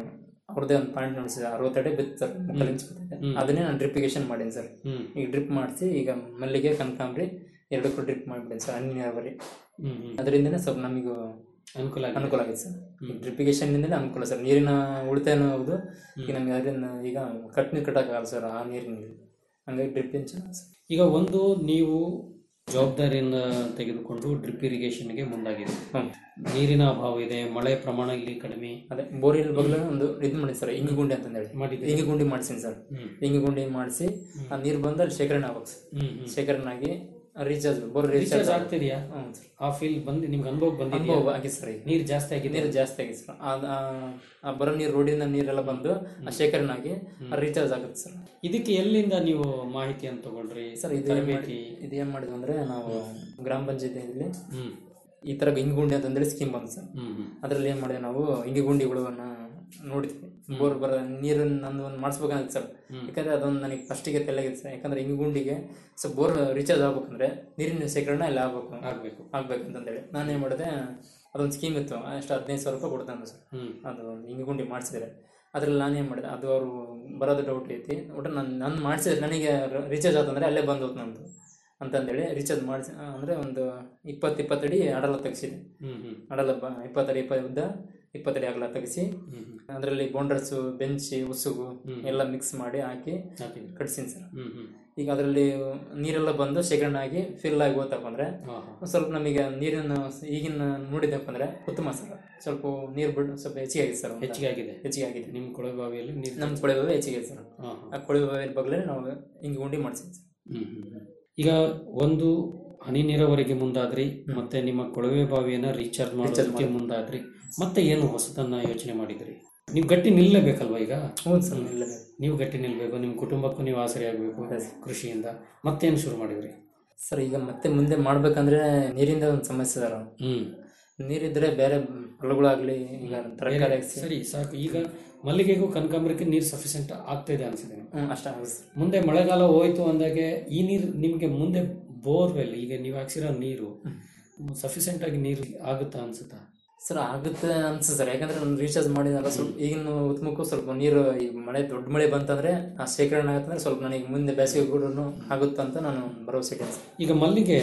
ಅವ್ರದ್ದೇ ಒಂದು ಪಾಯಿಂಟ್ ನೋಡಿಸಿದೆ ಅರವತ್ತಡಿ ಬಿತ್ತು ಸರ್ ಮುಕ್ಕಾಲು ಇಂಚ್ ಬಿತ್ತಿದೆ ಅದನ್ನೇ ನಾನು ಡ್ರಿಪ್ಪಿಗೇಷನ್ ಮಾಡೀನಿ ಸರ್
ಹ್ಮ್.
ಈಗ ಡ್ರಿಪ್ ಮಾಡಿಸಿ ಈಗ ಮಲ್ಲಿಗೆ ಕನಕಾಂಬ್ರಿ ಎರಡಕ್ಕೂ ಡ್ರಿಪ್ ಮಾಡಿಬಿಡಿ ಸರ್ ಹನಿ ನೀರಾವರಿ
ಹ್ಮ್ ಹ್ಮ್
ಅದರಿಂದನೇ ಸ್ವಲ್ಪ ನಮಗೂ
ಅನುಕೂಲ ಆಗಿದೆ.
ಅನುಕೂಲ ಆಗಿದೆ ಸರ್ ಡ್ರಿಪ್ಪಿಗೇಷನ್ನಿಂದಲೇ ಅನುಕೂಲ ಸರ್ ನೀರಿನ ಉಳಿತಾಯನೂ ಹೌದು ಈಗ ನಮಗೆ ಅದರಿಂದ ಈಗ ಕಟ್ ನೀರು ಕಟ್ಟೋಕ್ಕಾಗಲ್ಲ ಸರ್ ಆ ನೀರಿನಲ್ಲಿ ಹಂಗಾಗಿ ಡ್ರಿಪ್ಪಿನ ಚೆನ್ನಾಗಿ ಸರ್
ಈಗ ಒಂದು ನೀವು ಜವಾಬ್ದಾರಿಯನ್ನು ತೆಗೆದುಕೊಂಡು ಡ್ರಿಪ್ ಇರಿಗೇಷನ್ಗೆ ಮುಂದಾಗಿದೆ ನೀರಿನ ಅಭಾವ ಇದೆ ಮಳೆ ಪ್ರಮಾಣ ಇಲ್ಲಿ ಕಡಿಮೆ
ಅದೇ ಬೋರಿಲ್ ಬಗ್ಲ ಒಂದು ಇದು ಮಾಡಿ ಸರ್ ಇಂಗಿ ಗುಂಡಿ ಅಂತ ಹೇಳಿ
ಮಾಡಿದ್ದೀರಿ?
ಇಂಗಿ ಗುಂಡಿ ಮಾಡಿಸಿನಿ ಸರ್
ಹ್ಮ್.
ಇಂಗಿ ಗುಂಡಿ ಮಾಡಿಸಿ ಆ ನೀರು ಬಂದು ಅಲ್ಲಿ ಶೇಖರಣೆ ಆಗ್ಬೇಕು ಸರ್
ಹ್ಮ್, ಹ್ಮ್.
ಶೇಖರಣೆ ಆಗಿ ರೀಚಾರ್ಜ್ ಬೋರ್
ರೀಚಾರ್ಜ್
ರೀಚಾರ್ಜ್
ಆಗ್ತಿದೆಯಾ
ಹ್ಞೂ ಸರ್
ಆ ಫೀಲ್ ಬಂದು ನಿಮ್ಗೆ ಅನುಭವ ಬಂದಿದೆಯಾ
ಅನುಭವ ಆಗಿದೆ ಸರ್ ಈಗ
ನೀರು ಜಾಸ್ತಿ ಆಗಿದೆ
ನೀರು ಜಾಸ್ತಿ ಆಗಿದೆ ಸರ್ ಆ- ಆ- ಆ ಬರೋ ನೀರು ರೋಡಿಂದ ನೀರೆಲ್ಲ ಬಂದು ಆ ಶೇಖರಣೆ ಆಗಿ ರೀಚಾರ್ಜ್ ಆಗುತ್ತೆ ಸರ್
ಇದಕ್ಕೆ ಎಲ್ಲಿಂದ ನೀವು ಮಾಹಿತಿಯನ್ನು ತಗೊಂಡ್ರಿ
ಸರ್ ಇದು ಏನ್ ಮಾಡಿ-
ತರಬೇತಿ
ಇದು ಏನು ಮಾಡಿದ್ವಿ ಅಂದ್ರೆ ನಾವು ಗ್ರಾಮ ಪಂಚಾಯತಿಯಲ್ಲಿ
ಹ್ಮ್
ಈ ಥರ ಇಂಗುಂಡಿ ಅಂತಂದೇಳಿ ಸ್ಕೀಮ್ ಬಂತು ಸರ್
ಹ್ಮ್ ಹ್ಮ್
ಅದರಲ್ಲಿ ಏನು ಮಾಡಿದ್ವಿ ನಾವು ಇಂಗಿಗುಂಡಿಗಳನ್ನ ನೋಡಿದ್ವಿ ಬೋರ್ ಬರ ನೀರು ನಂದು ಒಂದು ಮಾಡಿಸ್ಬೇಕಂತ ಸರ್ ಯಾಕಂದ್ರೆ ಅದೊಂದು ನನಗೆ ಫಸ್ಟಿಗೆ ತೆಲ್ಲಾಗಿತ್ತು ಸರ್ ಯಾಕಂದ್ರೆ ಇಂಗುಂಡಿಗೆ ಸೊ ಬೋರ್ ರೀಚಾರ್ಜ್ ಆಗ್ಬೇಕಂದ್ರೆ ನೀರಿನ ಶೇಖರಣೆ ಅಲ್ಲಿ ಆಗ್ಬೇಕು
ಆಗ್ಬೇಕು
ಆಗ್ಬೇಕಂತಂದೇಳಿ ನಾನು ಏನು ಮಾಡಿದೆ ಅದೊಂದು ಸ್ಕೀಮ್ ಇತ್ತು ಅಷ್ಟು ಹದಿನೈದು ಸಾವಿರ ರೂಪಾಯಿ ಕೊಡ್ತಾನೆ ಸರ್
ಹ್ಮ್
ಅದು ಇಂಗುಂಡಿ ಮಾಡಿಸಿದ್ರೆ ಅದ್ರಲ್ಲಿ ನಾನು ಏನು ಮಾಡಿದೆ ಅದು ಅವರು ಬರೋದು ಡೌಟ್ ಐತಿ ಒಟ್ಟು ನಾನು ನಾನು ಮಾಡಿಸಿದ್ರೆ ನನಗೆ ರೀಚಾರ್ಜ್ ಆತಂದ್ರೆ ಅಲ್ಲೇ ಬಂದು ಹೋಯ್ತು ನಂದು ಅಂತಂದೇಳಿ ರೀಚಾರ್ಜ್ ಮಾಡಿಸಿ ಅಂದರೆ ಒಂದು ಇಪ್ಪತ್ತು ಇಪ್ಪತ್ತಡಿ ಅಡಲ ತೆಗ್ಸಿದೆ
ಹ್ಮ್ ಹ್ಮ್
ಅಡಲ ಬ ಇಪ್ಪತ್ತಡಿ ಇಪ್ಪ ಉದ್ದ ಇಪ್ಪತ್ತಡಿ ಅಗಲ ತೆಗೆಸಿ ಅದರಲ್ಲಿ ಬೌಂಡ್ರಸ್ಸು ಬೆಂಚಿ ಉಸುಗು ಎಲ್ಲ ಮಿಕ್ಸ್ ಮಾಡಿ ಹಾಕಿ
ಹಾಕಿದ್ರಿ.
ಕಟ್ಸಿನಿ ಸರ್
ಹ್ಮ್ ಹ್ಮ್
ಈಗ ಅದರಲ್ಲಿ ನೀರೆಲ್ಲ ಬಂದು ಶೇಖರಣೆ ಆಗಿ ಫಿಲ್ ಆಗಿ ಹೋತಪ್ಪ ಅಂದ್ರೆ
ಹಾ, ಹಾ.
ಸ್ವಲ್ಪ ನಮಗೆ ನೀರಿನ ಈಗಿನ ನೋಡಿದಪ್ಪ ಅಂದ್ರೆ ಉತ್ತಮ ಸರ್ ಸ್ವಲ್ಪ ನೀರು ಬಿಡ್ ಸ್ವಲ್ಪ ಹೆಚ್ಚಿಗೆ ಆಗಿದೆ ಸರ್ ಒಂದು.
ಹೆಚ್ಚಿಗೆ ಆಗಿದೆ
ಹೆಚ್ಚಿಗೆ ಆಗಿದೆ
ನಿಮ್ಮ ಕೊಳವೆ ಬಾವಿಯಲ್ಲಿ ನೀರು
ನಮ್ಮ ಕೊಳವೆ ಬಾವಿ ಹೆಚ್ಚಿಗೆ ಇದೆ ಸರ್
ಹಾ,
ಆ ಕೊಳವೆ ಬಾವಿ ಬಗ್ಲೇ ನಾವು ಹಿಂಗೆ ಉಂಡಿ ಮಾಡಿಸಿದ್ವಿ ಸರ್
ಹ್ಮ್ ಹ್ಮ್ ಹ್ಮ್. ಈಗ ಒಂದು ಹನಿ ನೀರಾವರಿಗೆ ಮುಂದಾದ್ರಿ ಮತ್ತೆ ನಿಮ್ಮ ಕೊಳವೆ ಬಾವಿಯನ್ನ ರೀಚಾರ್ಜ್ ಮಾಡೋದಕ್ಕೆ ಮುಂದಾದ್ರಿ ಮತ್ತೆ ಏನು ಹೊಸದನ್ನ ಯೋಚನೆ ಮಾಡಿದ್ರಿ ನೀವು ಗಟ್ಟಿ ನಿಲ್ಲಬೇಕಲ್ವಾ ಈಗ
ಹೌದು ಸರ್ ನಿಲ್ಲಬೇಕು
ನೀವು ಗಟ್ಟಿ ನಿಲ್ಬೇಕು ನಿಮ್ಮ ಕುಟುಂಬಕ್ಕೂ ನೀವು ಆಸರೆ ಆಗಬೇಕು ಕೃಷಿಯಿಂದ ಮತ್ತೇನು ಶುರು ಮಾಡಿದ್ರಿ
ಸರ್ ಈಗ ಮತ್ತೆ ಮುಂದೆ ಮಾಡ್ಬೇಕಂದ್ರೆ ನೀರಿಂದ ಒಂದು ಸಮಸ್ಯೆ ಸರ್
ಹ್ಮ್
ನೀರಿದ್ರೆ ಬೇರೆ ಹೊಲಗಳಾಗ್ಲಿ ಈಗ ತರಕಾರಿ
ಬೇರೆ- ಸರಿ ಸಾಕು ಈಗ ಮಲ್ಲಿಗೆಗೂ ಕನಕಾಂಬರಕ್ಕೆ ನೀರು ಸಫಿಷಿಯೆಂಟ್ ಆಗ್ತಾ ಇದೆ ಅನ್ಸುತ್ತೆ ನಿಮ್ಗೆ.
ಹ್ಮ್ ಅಷ್ಟ ಆಗುತ್ತೆ ಸರ್
ಮುಂದೆ ಮಳೆಗಾಲ ಹೋಯ್ತು ಅಂದಾಗೆ ಈ ನೀರು ನಿಮಗೆ ಮುಂದೆ ಬೋರ್ವೆಲ್ ಈಗ ನೀವು ಹಾಕ್ಸಿರೋ ನೀರು ಸಫಿಷಿಯೆಂಟ್ ಆಗಿ ನೀರು ಆಗುತ್ತಾ ಅನ್ಸುತ್ತಾ
ಸರ್ ಆಗುತ್ತೆ ಅನ್ಸುತ್ತೆ ಸರ್ ಯಾಕಂದ್ರೆ ನಾನು ರೀಚಾರ್ಜ್ ಮಾಡಿದಾಗ ಸ್ವಲ್ಪ ಈಗಿನ ಉತ್ಮಕ್ಕೂ ಸ್ವಲ್ಪ ನೀರು ಈಗ ಮಳೆ ದೊಡ್ಡ ಮಳೆ ಬಂತಂದ್ರೆ ಆ ಶೇಖರಣೆ ಆಗುತ್ತಂದ್ರೆ ಸ್ವಲ್ಪ ನನಗೆ ಮುಂದೆ ಬೇಸಿಗೆ ಕೂಡ ಆಗುತ್ತಂತ ನಾನು ಭರವಸೆ ಇದ್ದೇನೆ ಸರ್
ಈಗ ಮಲ್ಲಿಗೆ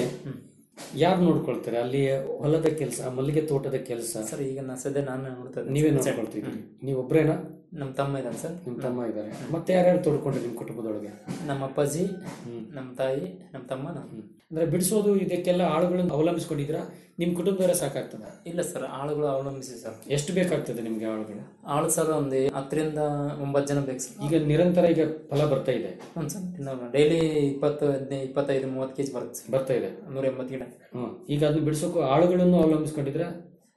ಯಾರು ನೋಡ್ಕೊಳ್ತಾರೆ ಅಲ್ಲಿ ಹೊಲದ ಕೆಲಸ ಮಲ್ಲಿಗೆ ತೋಟದ ಕೆಲಸ
ಸರ್ ಈಗ ನಾ ಸದ್ಯ ನಾನು ನೋಡ್ತಾ ಇದ್ದೀನಿ
ನೀವೇ
ಸರ್.
ನೋಡ್ಕೊಳ್ತಿದ್ರಿ ನೀವು ಒಬ್ರೇನಾ
ನಮ್ಮ ತಮ್ಮ ಇದ್ದಾನೆ ಸರ್
ನಿಮ್ಮ ತಮ್ಮ ಇದ್ದಾರೆ ಮತ್ತೆ ಯಾರ್ಯಾರು ತೋಡ್ಕೊಂಡ್ರಿ ನಿಮ್ಮ ಕುಟುಂಬದೊಳಗೆ
ನಮ್ಮ ಅಪ್ಪಾಜಿ ನಮ್ಮ ತಾಯಿ ನಮ್ಮ ತಮ್ಮ ನಾನು
ಅಂದ್ರೆ ಬಿಡಿಸೋದು ಇದಕ್ಕೆಲ್ಲ ಆಳುಗಳನ್ನು ಅವಲಂಬಿಸ್ಕೊಂಡಿದ್ರ ನಿಮ್ಮ ಕುಟುಂಬದವರೇ ಸಾಕಾಗ್ತದ
ಇಲ್ಲ ಸರ್ ಆಳುಗಳು ಅವಲಂಬಿಸಿ ಸರ್
ಎಷ್ಟು ಬೇಕಾಗ್ತದೆ ನಿಮ್ಗೆ ಆಳುಗಳು
ಆಳು ಸರ್ ಒಂದು ಹತ್ತರಿಂದ ಒಂಬತ್ತು ಜನ ಬೇಕು ಸರ್
ಈಗ ನಿರಂತರ ಈಗ ಫಲ ಬರ್ತಾ ಇದೆ
ಹ್ಞೂ ಸರ್ ಇನ್ನು ಡೈಲಿ ಇಪ್ಪತ್ತು ಹದಿನೈದು ಇಪ್ಪತ್ತೈದು ಮೂವತ್ತು ಕೆ ಜಿ ಬರುತ್ತೆ ಸರ್
ಬರ್ತಾ ಇದೆ
ನೂರ ಎಂಬತ್ತು ಗಿಡ
ಹ್ಮ್ ಈಗ ಅದನ್ನ ಬಿಡಿಸೋಕು ಆಳುಗಳನ್ನು ಅವಲಂಬಿಸ್ಕೊಂಡಿದ್ರೆ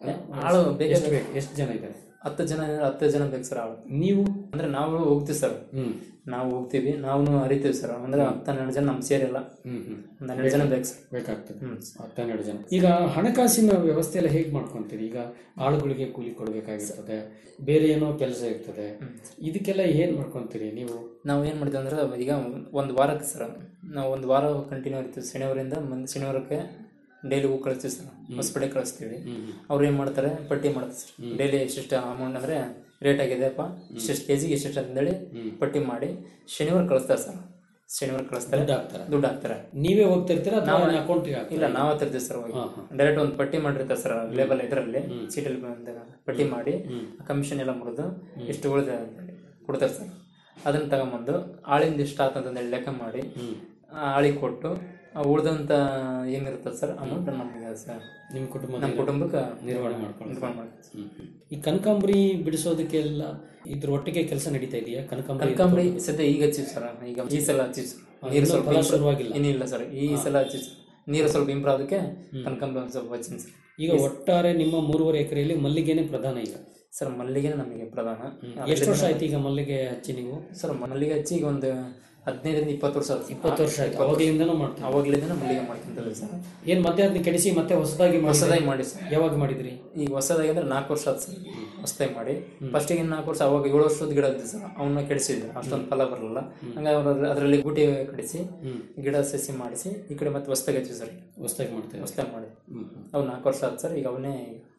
ಆಳು ಬೇಕು
ಎಷ್ಟು ಬೇಕು ಎಷ್ಟು ಜನ ಇದ್ದಾರೆ
ಹತ್ತು ಜನ ಇದ್ರೆ ಹತ್ತು ಜನ ಬೇಕು ಸರ್ ಆಳು
ನೀವು
ಅಂದ್ರೆ ನಾವು ಹೋಗ್ತೀವಿ ಸರ್
ಹ್ಮ್
ನಾವು ಹೋಗ್ತೀವಿ ನಾವು ಅರಿತೀವಿ ಸರ್ ಅಂದ್ರೆ ಹತ್ತು ಹನ್ನೆರಡು ಜನ ನಮ್ಮ ಸೇರಿಲ್ಲ
ಹ್ಮ್ ಹ್ಮ್
ಒಂದು ಹನ್ನೆರಡು ಜನ ಬೇಕು ಸರ್
ಬೇಕಾಗ್ತದೆ
ಹ್ಮ್.
ಹತ್ತೆರಡು ಜನ ಈಗ ಹಣಕಾಸಿನ ವ್ಯವಸ್ಥೆ ಎಲ್ಲ ಹೇಗೆ ಮಾಡ್ಕೊಂತೀರಿ ಈಗ ಆಳುಗಳಿಗೆ ಕೂಲಿ ಕೊಡಬೇಕಾಗಿರ್ತದೆ ಬೇರೆ ಏನೋ ಕೆಲಸ ಇರ್ತದೆ ಇದಕ್ಕೆಲ್ಲ ಏನ್ ಮಾಡ್ಕೊಂತೀರಿ ನೀವು
ನಾವು ಏನು ಮಾಡ್ತೀವಿ ಅಂದ್ರೆ ಈಗ ಒಂದು ವಾರಕ್ಕೆ ಸರ್ ನಾವು ಒಂದು ವಾರ ಕಂಟಿನ್ಯೂ ಇರ್ತೀವಿ ಶನಿವಾರದಿಂದ ಮುಂದೆ ಶನಿವಾರಕ್ಕೆ ಡೈಲಿ ಹೂ ಕಳಿಸ್ತೀವಿ ಸರ್ ಹೊಸಪೇಟೆ ಕಳಿಸ್ತೀವಿ ಅವ್ರು ಏನು ಮಾಡ್ತಾರೆ ಪಟ್ಟಿ ಮಾಡ್ತಾರೆ ಸರ್ ಡೈಲಿ ಎಷ್ಟೆಷ್ಟು ಅಮೌಂಟ್ ಅಂದರೆ ರೇಟ್ ಆಗಿದೆಯಪ್ಪ ಇಷ್ಟೆಷ್ಟು ಕೆ ಜಿಗೆ ಇಷ್ಟೆಷ್ಟು ಅಂತೇಳಿ ಪಟ್ಟಿ ಮಾಡಿ ಶನಿವಾರ ಕಳಿಸ್ತಾರೆ ಸರ್ ಶನಿವಾರ ಕಳಿಸ್ತಾರೆ
ದುಡ್ಡು ಹಾಕ್ತಾರೆ
ದುಡ್ಡು ಹಾಕ್ತಾರೆ
ನೀವೇ ಹೋಗ್ತಿರ್ತೀರಾ ಅಥವಾ
ನಾವು-
ಅಕೌಂಟಿಗೆ
ಇಲ್ಲ ನಾವೇ ತರ್ತೀವಿ ಸರ್ ಹೋಗಿ ಡೈರೆಕ್ಟ್ ಒಂದು ಪಟ್ಟಿ ಮಾಡಿರ್ತಾರೆ ಸರ್ ಲೇಬಲ್ ಇದರಲ್ಲಿ ಚೀಟಲ್ಲಿ ಬಂದಾಗ ಪಟ್ಟಿ ಮಾಡಿ ಕಮಿಷನ್ ಎಲ್ಲ ಮುರಿದು ಇಷ್ಟು ಉಳಿದ ಅಂತೇಳಿ ಕೊಡ್ತಾರೆ ಸರ್ ಅದನ್ನ ತಗೊಂಬಂದು ಆಳಿಂದ ಇಷ್ಟ ಆತಂತಂದೇಳಿ ಲೆಕ್ಕ ಮಾಡಿ ಆ ಆಳಿಗೆ ಕೊಟ್ಟು ಆ ಉಳ್ದಂತ ಏನಿರ್ತದೆ ಸರ್ ಅಮೌಂಟ್ ನಮಗೆ ಸರ್
ನಿಮ್ಮ ಕುಟುಂಬ
ನಮ್ಮ ಕುಟುಂಬಕ್ಕೆ
ನಿರ್ವಹಣೆ ಮಾಡ್ಕೊಂಡು
ನಿರ್ವಹಣೆ ಮಾಡ್ತೀವಿ
ಹ್ಮ್, ಹ್ಮ್. ಈ ಕನಕಾಂಬರಿ ಬಿಡಿಸೋದಕ್ಕೆಲ್ಲ ಇದ್ರ ಒಟ್ಟಿಗೆ ಕೆಲಸ ನಡೀತಾ ಇದೆಯಾ ಕನಕಾಂಬರಿ
ಕನಕಾಂಬರಿ ಸದ್ಯ ಈಗ ಹಚ್ಚಿವಿ ಸರ್ ಈಗ ಈ ಸಲ ಹಚ್ಚಿವಿ ಸರ್
ಆ,
ನೀರು
ಇನ್ನೂ
ಸ್ವಲ್ಪ
ಫಲ
improve-
ಶುರುವಾಗಿಲ್ಲ.
ಇನ್ನಿಲ್ಲ ಸರ್ ಈ ಸಲ ಹಚ್ಚಿವಿ ಸರ್ ನೀರು ಸ್ವಲ್ಪ ಇಂಪ್ರೂವ್ ಆದಕ್ಕೆ ಕನಕಾಂಬರಿ ಒಂದು ಸ್ವಲ್ಪ ಹಚ್ಚಿನಿ ಸರ್
ಈಗ ಒಟ್ಟಾರೆ ನಿಮ್ಮ ಮೂರುವರೆ ಎಕರೆಯಲ್ಲಿ ಮಲ್ಲಿಗೆನೆ ಪ್ರಧಾನ ಈಗ
ಸರ್ ಮಲ್ಲಿಗೆನೇ ನಮಗೆ ಪ್ರಧಾನ
ಎಷ್ಟು ವರ್ಷ ಆಯ್ತು ಈಗ ಮಲ್ಲಿಗೆ ಹಚ್ಚಿ ನೀವು
ಸರ್ ಮಲ್ಲಿಗೆ ಹಚ್ಚಿ ಈಗ ಒಂದು ಹದಿನೈದರಿಂದ ಇಪ್ಪತ್ತು ವರ್ಷ ಆಯ್ತು.
ಇಪ್ಪತ್ತು ವರ್ಷ ಆಯ್ತು
ಇಪ್ಪತ್ತು
ಅವಾಗಲಿಂದನೂ ಮಾಡ್ತೀವಿ
ಅವಾಗ್ಲಿಂದನೇ ಮಲ್ಲಿಗೆ ಮಾಡ್ಕೊಂತೀವಿ ಸರ್
ಏನ್ ಮಧ್ಯೆ ಅದನ್ನ ಕೆಡಿಸಿ ಮತ್ತೆ ಹೊಸದಾಗಿ ಮಾಡಿದ್ರಿ?
ಹೊಸದಾಗಿ ಮಾಡಿ ಸರ್
ಯಾವಾಗ ಮಾಡಿದ್ರಿ
ಈಗ ಹೊಸದಾಗಿ ಅಂದ್ರೆ ನಾಲ್ಕು ವರ್ಷ ಆಯ್ತು ಸರ್ ಹೊಸದಾಗಿ ಮಾಡಿ ಫಸ್ಟಿಗೆ ನಾಲ್ಕು ವರ್ಷ ಅವಾಗ ಏಳು ವರ್ಷದ ಗಿಡ ಇತ್ತು ಸರ್ ಅವನ್ನ ಕೆಡಿಸಿದ್ರು ಅಷ್ಟೊಂದು ಫಲ ಬರಲ್ಲ ಹಂಗಾಗಿ ಅವ್ರು ಅದರಲ್ಲಿ ಗುಟಿ ಕಡಿಸಿ ಗಿಡ ಸಸಿ ಮಾಡಿಸಿ ಈ ಕಡೆ ಮತ್ತೆ ಹೊಸದಾಗಿ ಹಚ್ಚಿ ಸರ್
ಹೊಸದಾಗಿ ಮಾಡ್ತೇವೆ
ಹೊಸದಾಗಿ ಮಾಡಿ
ಹ್ಮ್,
ಅವು ನಾಲ್ಕು ವರ್ಷ ಆಯ್ತು ಸರ್ ಈಗ ಅವನ್ನೇ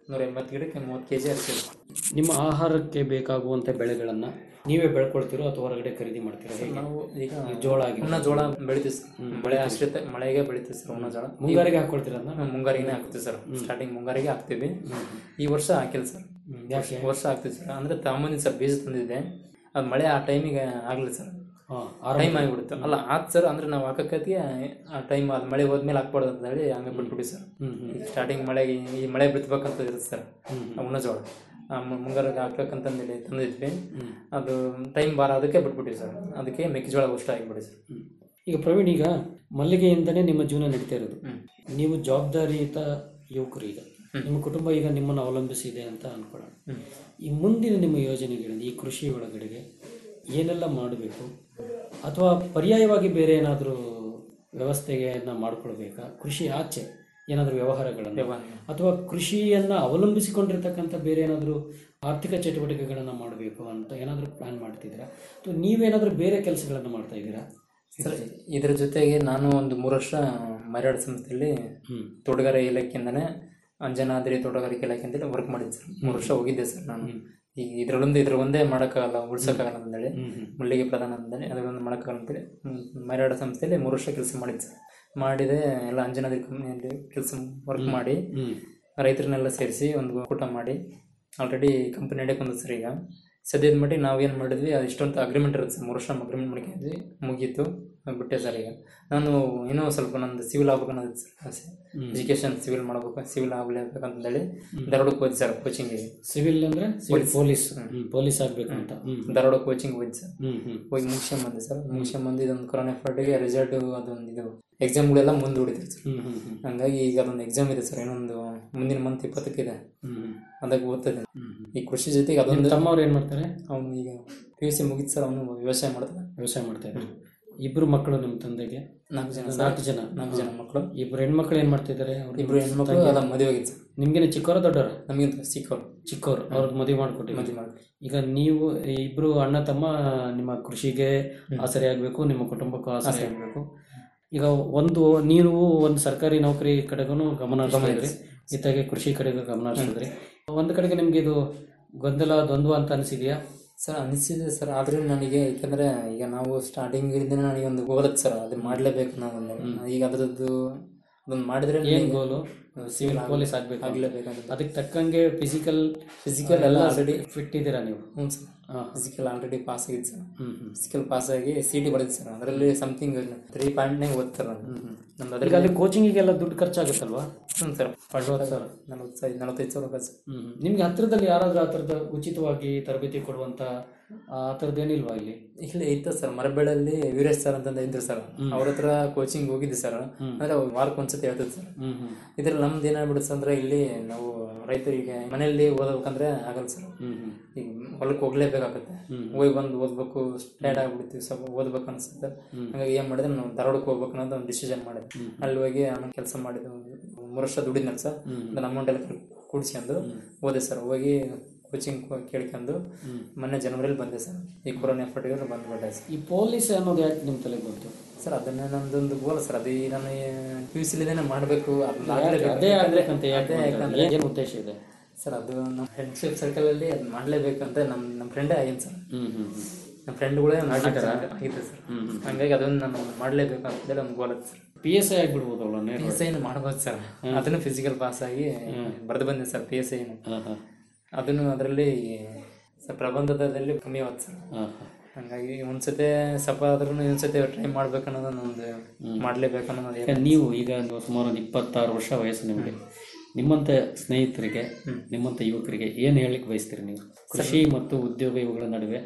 ನೂರ ಎಂಬತ್ತು ಗಿಡಕ್ಕೆ ಮೂವತ್ತು ಕೆ ಜಿ ಹಾಕ್ತೀವಿ
ನಿಮ್ಮ ಆಹಾರಕ್ಕೆ ಬೇಕಾಗುವಂತ ಬೆಳೆಗಳನ್ನ ನೀವೇ ಬೆಳ್ಕೊಳ್ತೀರೋ ಅಥವಾ ಹೊರಗಡೆ ಖರೀದಿ ಮಾಡ್ತೀರೋ ಹೇಗೆ?
ನಾವು ಈಗ
ಈ ಜೋಳ ಆಗಿ
ಉಣ್ಣ ಜೋಳ ಬೆಳಿತೀವಿ ಸರ್ ಮಳೆ ಆಶ್ರಿತ ಮಳೆಗೆ ಬೆಳಿತೀವಿ ಸರ್ ಉಣ್ಣ ಜೋಳ
ಮುಂಗಾರಿಗೆ ಹಾಕೊಳ್ತೀರ ಅದನ್ನ
ಹ್ಮ್, ಮುಂಗಾರಿಗೆ ಹಾಕ್ತೀವಿ ಸರ್ ಸ್ಟಾರ್ಟಿಂಗ್ ಮುಂಗಾರಿಗೆ ಹಾಕ್ತೀವಿ ಈ ವರ್ಷ ಹಾಕಿಲ್ಲ ಸರ್
ಯಾಕೆ?
ವರ್ಷ ಹಾಕ್ತೀವಿ ಸರ್ ಅಂದ್ರೆ ತಗೊಂಬಂದಿದ್ದು ಸರ್ ಬೀಜ ತಂದಿದ್ದೆ ಅದು ಮಳೆ ಆ ಟೈಮಿಗೆ ಆಗಲಿಲ್ಲ ಸರ್
ಹಾ,
ಟೈಮ್ ಆಗಿಬಿಡುತ್ತೆ ಅಲ್ಲ ಆತ್ ಸರ್ ಅಂದ್ರೆ ನಾವು ಹಾಕಕ್ಕೆ ಆ ಟೈಮ್ ಅದು ಮಳೆ ಹೋದ್ಮೇಲೆ ಹಾಕ್ಬಾರ್ದು ಅಂತ ಹೇಳಿ ಹಂಗೆ ಬಿಟ್ಬಿಟ್ಟು ಸರ್ ಸ್ಟಾರ್ಟಿಂಗ್ ಮಳೆಗೆ ಈ ಮಳೆ ಬಿತ್ತಬೇಕಂತ ಇರುತ್ತೆ ಸರ್ ಆ ಉಣ್ಣ ಜೋಳ ಆ ಮು- ಮುಂಗಾರಿಗೆ ಹಾಕ್ಬೇಕಂತಂದೇಳಿ ತಂದಿದ್ವಿ ಅದು ಟೈಮ್ ಬಾರ ಅದಕ್ಕೆ ಬಿಟ್ಬಿಟ್ಟಿವಿ ಸರ್ ಅದಕ್ಕೆ ಮೆಕ್ಕೆಜೋಳ ಅಷ್ಟು ಆಗಿಬಿಡಿ ಸರ್
ಈಗ ಪ್ರವೀಣ್ ಈಗ ಮಲ್ಲಿಗೆಯಿಂದನೇ ನಿಮ್ಮ ಜೀವನ ನಡೀತಾ ಇರೋದು ನೀವು ಜವಾಬ್ದಾರಿಯುತ ಯುವಕರು ಈಗ ನಿಮ್ಮ ಕುಟುಂಬ ಈಗ ನಿಮ್ಮನ್ನು ಅವಲಂಬಿಸಿದೆ ಅಂತ ಅನ್ಕೊಳ್ಳೋಣ ಈ ಮುಂದಿನ ನಿಮ್ಮ ಯೋಜನೆಗಳಲ್ಲಿ ಈ ಕೃಷಿ ಒಳಗಡೆಗೆ ಏನೆಲ್ಲ ಮಾಡಬೇಕು ಅಥವಾ ಪರ್ಯಾಯವಾಗಿ ಬೇರೆ ಏನಾದರೂ ವ್ಯವಸ್ಥೆಯನ್ನು ಮಾಡ್ಕೊಳ್ಬೇಕಾ ಕೃಷಿ ಆಚೆ ಏನಾದರೂ ವ್ಯವಹಾರಗಳನ್ನು ಅಥವಾ ಕೃಷಿಯನ್ನ ಅವಲಂಬಿಸಿಕೊಂಡಿರ್ತಕ್ಕಂಥ ಬೇರೆ ಏನಾದರೂ ಆರ್ಥಿಕ ಚಟುವಟಿಕೆಗಳನ್ನು ಮಾಡಬೇಕು ಅಂತ ಏನಾದರೂ ಪ್ಲಾನ್ ಮಾಡ್ತಿದ್ದೀರಾ ಅಥವಾ ನೀವೇನಾದರೂ ಬೇರೆ ಕೆಲಸಗಳನ್ನು ಮಾಡ್ತಾ ಇದ್ದೀರಾ
ಸರ್ ಇದ್ರ ಜೊತೆಗೆ ನಾನು ಒಂದು ಮೂರು ವರ್ಷ ಮರಾಡ್ ಸಂಸ್ಥೆಯಲ್ಲಿ ತೋಟಗಾರಿಕೆ ಇಲಾಖೆಯಿಂದನೇ ಅಂಜನಾದ್ರಿ ತೋಟಗಾರಿಕೆ ಇಲಾಖೆ ಅಂತೇಳಿ ವರ್ಕ್ ಮಾಡಿದ್ದೆ ಸರ್ ಮೂರು ವರ್ಷ ಹೋಗಿದ್ದೆ ಸರ್ ನಾನು ಈಗ ಇದ್ರಲ್ಲೊಂದು ಇದ್ರ ಒಂದೇ ಮಾಡೋಕ್ಕಾಗಲ್ಲ ಉಳ್ಸೋಕ್ಕಾಗಲ್ಲ ಅಂತೇಳಿ ಮಲ್ಲಿಗೆ ಪ್ರಧಾನ ಅಂತೇಳಿ ಅದರೊಂದು ಮಾಡೋಕ್ಕಾಗಲ್ಲ ಅಂತೇಳಿ ಮರಾಡ ಸಂಸ್ಥೆಯಲ್ಲಿ ಮೂರು ವರ್ಷ ಕೆಲಸ ಮಾಡಿದ್ದೆ ಸರ್ ಮಾಡಿದೆ ಎಲ್ಲ ಅಂಜನಾದ್ರಿ ಕಂಪ್ನಿಯಲ್ಲಿ ಕೆಲಸ ವರ್ಕ್ ಮಾಡಿ ರೈತರನ್ನೆಲ್ಲ ಸೇರಿಸಿ ಒಂದು ಕೂಟ ಮಾಡಿ ಆಲ್ರೆಡಿ ಕಂಪನಿ ನಡೆಯಕ್ಕೆ ಬಂದದ್ದು ಸರ್ ಈಗ ಸದ್ಯದ ಮಟ್ಟಿಗೆ ನಾವು ಏನು ಮಾಡಿದ್ವಿ ಅದು ಇಷ್ಟೊಂದು ಅಗ್ರಿಮೆಂಟ್ ಇರುತ್ತೆ ಸರ್ ಮೂರು ವರ್ಷ ಅಗ್ರಿಮೆಂಟ್ ಮಾಡ್ಕೊಂಡಿದ್ವಿ ಮುಗೀತು ಅದ್ ಬಿಟ್ಟೆ ಸರ್ ಈಗ ನಾನು ಇನ್ನೂ ಸ್ವಲ್ಪ ನಂದು ಸಿವಿಲ್ ಆಗ್ಬೇಕು ಅನ್ನೋದು ಸರ್ ಆಸೆ ಎಜುಕೇಶನ್ ಸಿವಿಲ್ ಮಾಡ್ಬೇಕು ಸಿವಿಲ್ ಆಗ್ಲೇಬೇಕಂತೇಳಿ ಧಾರವಾಡಕ್ಕೆ ಹೋಯ್ತು ಸರ್ ಕೋಚಿಂಗಿಗೆ
ಸಿವಿಲ್ ಅಂದ್ರೆ ಸಿವಿಲ್ ಪೊಲೀಸ್ ಪೊಲೀಸ್ ಆಗ್ಬೇಕು ಅಂತ ಹ್ಮ್.
ಧಾರವಾಡ ಕೋಚಿಂಗ್ ಹೋಯ್ತು ಸರ್
ಹ್ಮ್ ಹ್ಮ್
ಹೋಗಿ ಮುಗಿಸ್ಕೊಂಬಂದೆ ಸರ್ ಮುಗಿಸ್ಕೊಂಬಂದು ಇದೊಂದು ಕೊರೋನಾ ಫರ್ಟಿಗೆ ರಿಸಲ್ಟ್ ಅದೊಂದು ಇದು ಎಕ್ಸಾಮ್ಗಳೆಲ್ಲ ಮುಂದೂಡಿದ್ರು ಸರ್
ಹ್ಮ್ ಹ್ಮ್ ಹ್ಮ್
ಹಂಗಾಗಿ ಈಗ ಅದೊಂದು ಎಕ್ಸಾಮ್ ಇದೆ ಸರ್ ಇನ್ನೊಂದು ಮುಂದಿನ ಮಂತ್ ಇಪ್ಪತ್ತಕ್ಕಿದೆ
ಹ್ಮ್
ಅದಕ್ಕೆ ಓದ್ತದೆ ಈ ಕೃಷಿ ಜೊತೆಗೆ
ನಿಮ್ಮ
ಅದೊಂದು
ತಮ್ಮವ್ರು ಏನ್ ಮಾಡ್ತಾರೆ
ಅವನು ಈಗ ಪಿ ಯು ಸಿ ಮುಗಿತು ಸರ್ ಅವನು ವ್ಯವಸಾಯ ಮಾಡ್ತಾನೆ
ವ್ಯವಸಾಯ ಮಾಡ್ತಾ ಇದ್ದಾರೆ ಇಬ್ರು ಮಕ್ಕಳು ನಿಮ್ಮ ತಂದೆಗೆ
ನಾಲ್ಕು ಜನ ಸರ್.
ನಾಲ್ಕು ಜನ
ನಾಲ್ಕು ಜನ ಮಕ್ಕಳು
ಇಬ್ರು ಹೆಣ್ಮಕ್ಳು ಏನ್ ಮಾಡ್ತಿದ್ದಾರೆ ಅವ್ರು
ಇಬ್ರು ಹೆಣ್ಮಕ್ಳು ಎಲ್ಲ ಮದುವೆ ಆಗಿತ್ತು ಸರ್
ನಿಮ್ಗೇನೆ ಚಿಕ್ಕವರ ದೊಡ್ಡವರ
ನಮಗಿಂತ ಚಿಕ್ಕವರು
ಚಿಕ್ಕವರು ಅವ್ರಿಗೆ ಮದುವೆ ಮಾಡ್ಕೊಟ್ಟಿದ್ರು
ಮದುವೆ ಮಾಡಿ
ಈಗ ನೀವು ಇಬ್ರು ಅಣ್ಣ ತಮ್ಮ ನಿಮ್ಮ ಕೃಷಿಗೆ ಆಸರೆ ಆಗ್ಬೇಕು ನಿಮ್ಮ ಕುಟುಂಬಕ್ಕೂ ಆಸರೆ ಆಗ್ಬೇಕು ಈಗ ಒಂದು ನೀವು ಒಂದು ಸರ್ಕಾರಿ ನೌಕರಿ ಕಡೆಗೂ ಗಮನ ಹರಿಸಿದ್ರಿ ಇತ್ತಾಗೆ ಕೃಷಿ ಕಡೆಗೂ ಗಮನ ಹರಿಸಿದ್ರಿ ಒಂದು ಕಡೆಗೆ ನಿಮ್ಗೆ ಇದು ಗೊಂದಲ ದ್ವಂದ್ವ ಅಂತ ಅನಿಸಿದ್ಯಾ
ಸರ್ ಅನಿಸಿದೆ ಸರ್ ಆದ್ರೆ ನನಗೆ ಯಾಕಂದ್ರೆ ಈಗ ನಾವು ಸ್ಟಾರ್ಟಿಂಗ್ ಇಂದನೇ ನನಗೆ ಒಂದು ಓದತ್ ಸರ್ ಅದು ಮಾಡ್ಲೇಬೇಕು ನಾವು ಈಗ ಅದ್ರದ್ದು ಅದನ್ನ ಮಾಡಿದ್ರೆ
ಏನ್ ಗೋಲು ಸಿವಿಲ್ ಪೊಲೀಸ್ ಆಗ್ಬೇಕು
ಆಗ್ಲೇಬೇಕಂತ
ಅದಕ್ಕೆ ತಕ್ಕಂಗೆ ಫಿಸಿಕಲ್
ಫಿಸಿಕಲ್ ಎಲ್ಲ ಆಲ್ರೆಡಿ
ಫಿಟ್ ಇದ್ದೀರಾ ನೀವು
ಹ್ಞೂ ಸರ್
ಹಾ.
ಫಿಸಿಕಲ್ ಆಲ್ರೆಡಿ ಪಾಸ್ ಆಗಿದೆ ಸರ್
ಹ್ಮ್ ಹ್ಮ್
ಫಿಸಿಕಲ್ ಪಾಸ್ ಆಗಿ ಸಿ ಟಿ ಬರೆದಿದೆ ಸರ್ ಅದರಲ್ಲಿ ಸಮಥಿಂಗ್ ತ್ರೀ ಪಾಯಿಂಟ್ನಾಗ ಓದ್ತಾರೆ ನಾನು ನಮ್ದು
ಈಗ
ಅದ್ರಲ್ಲಿ
ಅಲ್ಲಿ ಕೋಚಿಂಗಿಗೆಲ್ಲ ದುಡ್ಡು ಖರ್ಚಾಗುತ್ತಲ್ವಾ
ಹ್ಞೂ ಸರ್
ಅರವತ್ತು ಸಾವಿರ
ನಲವತ್ತೈದು ನಲವತ್ತೈದು ಸಾವಿರ ರೂಪಾಯಿ ಸರ್
ಹ್ಮ್ ನಿಮ್ಗೆ ಹತ್ರದಲ್ಲಿ ಯಾರಾದ್ರೂ ಆ ಥರದ ಉಚಿತವಾಗಿ ತರಬೇತಿ ಕೊಡುವಂತ ಆ ಥರದ್ದು ಏನಿಲ್ವಾ ಇಲ್ಲಿ
ಇಲ್ಲಿ ಐತೆ ಸರ್ ಮರಬೇಳಲ್ಲಿ ವೀರೇಶ್ ಸರ್ ಅಂತಂದ ಇದ್ರು ಸರ್ ಅವ್ರ ಹತ್ರ ಕೋಚಿಂಗ್ ಹೋಗಿದ್ದೆ ಸರ್ ಅಂದ್ರೆ ಅವ್ರು ವಾರಕ್ಕೆ ಒಂದ್ಸತಿ ಹೇಳ್ತದೆ ಸರ್
ಹ್ಮ್ ಹ್ಮ್
ಇದ್ರಲ್ಲಿ ನಮ್ದು ಏನಾಗ್ಬಿಡುತ್ತೆ ಅಂದ್ರೆ ಇಲ್ಲಿ ನಾವು ರೈತರಿಗೆ ಮನೆಯಲ್ಲಿ ಓದಬೇಕಂದ್ರೆ ಆಗಲ್ಲ ಸರ್
ಹ್ಮ್ ಹ್ಮ್
ಈಗ ಹೊಲಕ್ಕೆ ಹೋಗ್ಲೇಬೇಕಾಗತ್ತೆ ಹೋಗಿ ಬಂದು ಓದ್ಬೇಕು ಟೈರ್ಡ್ ಆಗ್ಬಿಡ್ತೀವಿ ಸ್ವಲ್ಪ ಓದ್ಬೇಕು ಅನ್ಸುತ್ತೆ ಹಾಗಾಗಿ ಏನ್ ಮಾಡಿದ್ರೆ ನಾವು ಧಾರವಾಡಕ್ಕೆ ಹೋಗ್ಬೇಕು ಅನ್ನೋದು ಒಂದು ಡಿಸಿಷನ್ ಮಾಡಿದೆ ಅಲ್ಲಿ ಹೋಗಿ ಆಮೇಲೆ ಕೆಲಸ ಮಾಡಿದ್ದು ಮೂರು ವರ್ಷ ದುಡಿದ್ನಲ್ಲ ಸರ್ ಅದನ್ನ ಅಮೌಂಟ್ ಎಲ್ಲ ಕೂಡಿಸ್ಕೊಂಡು ಓದೆ ಸರ್ ಹೋಗಿ ಕೋಚಿಂಗ್ ಕೇಳ್ಕೊಂಡು ಮೊನ್ನೆ ಜನವರಿಲಿ ಬಂದೆ ಸರ್ ಈ ಕೊರೋನಾ ಎಫರ್ಟ್ಗೆ ಬಂದ್ಬಿಟ್ಟೆ ಸರ್
ಈ ಪೊಲೀಸ್ ಅನ್ನೋದು ಯಾಕೆ ನಿಮ್ಮ ತಲೆಗೆ ಬಂತು
ಸರ್ ಅದನ್ನೇ ನಂದೊಂದು ಗೋಲ್ ಸರ್ ಅದು ಈ ನಾನು ಪಿ ಯು ಸಿಲಿಂದೇ ಮಾಡಬೇಕು
ಯಾಕೆ ಅದೇ ಆಗ್ಬೇಕಂತ ಯಾಕೆ ಮಾಡ್ತಾರೆ? ಏನ್ ಉದ್ದೇಶ ಇದೆ
ಸರ್ ಅದು ನಮ್ಮ ಫ್ರೆಂಡ್ಶಿಪ್ ಸರ್ಕಲಲ್ಲಿ ಅದು ಮಾಡಲೇಬೇಕು ಅಂತ ನಮ್ಮ ನಮ್ಮ ಫ್ರೆಂಡೇ ಆಗಿತ್ತು ಸರ್
ಹ್ಮ್ ಹ್ಮ್ ಹ್ಮ್
ನಮ್ಮ ಫ್ರೆಂಡ್ಗಳೇ ಆಗಿತ್ತು ಸರ್ ಹಂಗಾಗಿ ಅದೊಂದು ನಾನು ಮಾಡಲೇಬೇಕು ಅಂತೇಳಿ ಒಂದು goal sir
P S I ಆಗ್ಬಿಡ್ಬೋದಲ್ಲ
ಪಿ ಎಸ್ ಐನು ಮಾಡ್ಬೋದು ಸರ್ ಅದನ್ನು ಫಿಸಿಕಲ್ ಪಾಸ್ ಆಗಿ ಬರೆದು ಬಂದೆ ಸರ್ ಪಿ ಎಸ್ ಐನು ಅದನ್ನು ಅದರಲ್ಲಿ ಸರ್ ಪ್ರಬಂಧದಲ್ಲಿ ಕಮ್ಮಿ ಆಗುತ್ತೆ ಸರ್ ಹಂಗಾಗಿ ಒಂದ್ಸತಿ ಸ್ವಲ್ಪ ಆದ್ರೂ ಇನ್ನೊಂದ್ಸತಿ ಟ್ರೈ ಮಾಡ್ಬೇಕು ಅನ್ನೋದು ಒಂದು ಮಾಡ್ಲೇಬೇಕು ಅನ್ನೋದು
ಯಾಕಂದ್ರೆ ನೀವು ಈಗ ಒಂದು ಸುಮಾರು ಒಂದು ಇಪ್ಪತ್ತಾರು ವರ್ಷ ವಯಸ್ಸು ನಿಮಗೆ ನಿಮ್ಮಂತ ಸ್ನೇಹಿತರಿಗೆ ನಿಮ್ಮಂತ ಯುವಕರಿಗೆ ಏನು ಹೇಳಲಿಕ್ಕೆ ಬಯಸ್ತೀರಿ ನೀವು ಕೃಷಿ ಮತ್ತು ಉದ್ಯೋಗ ಇವುಗಳ ನಡುವೆ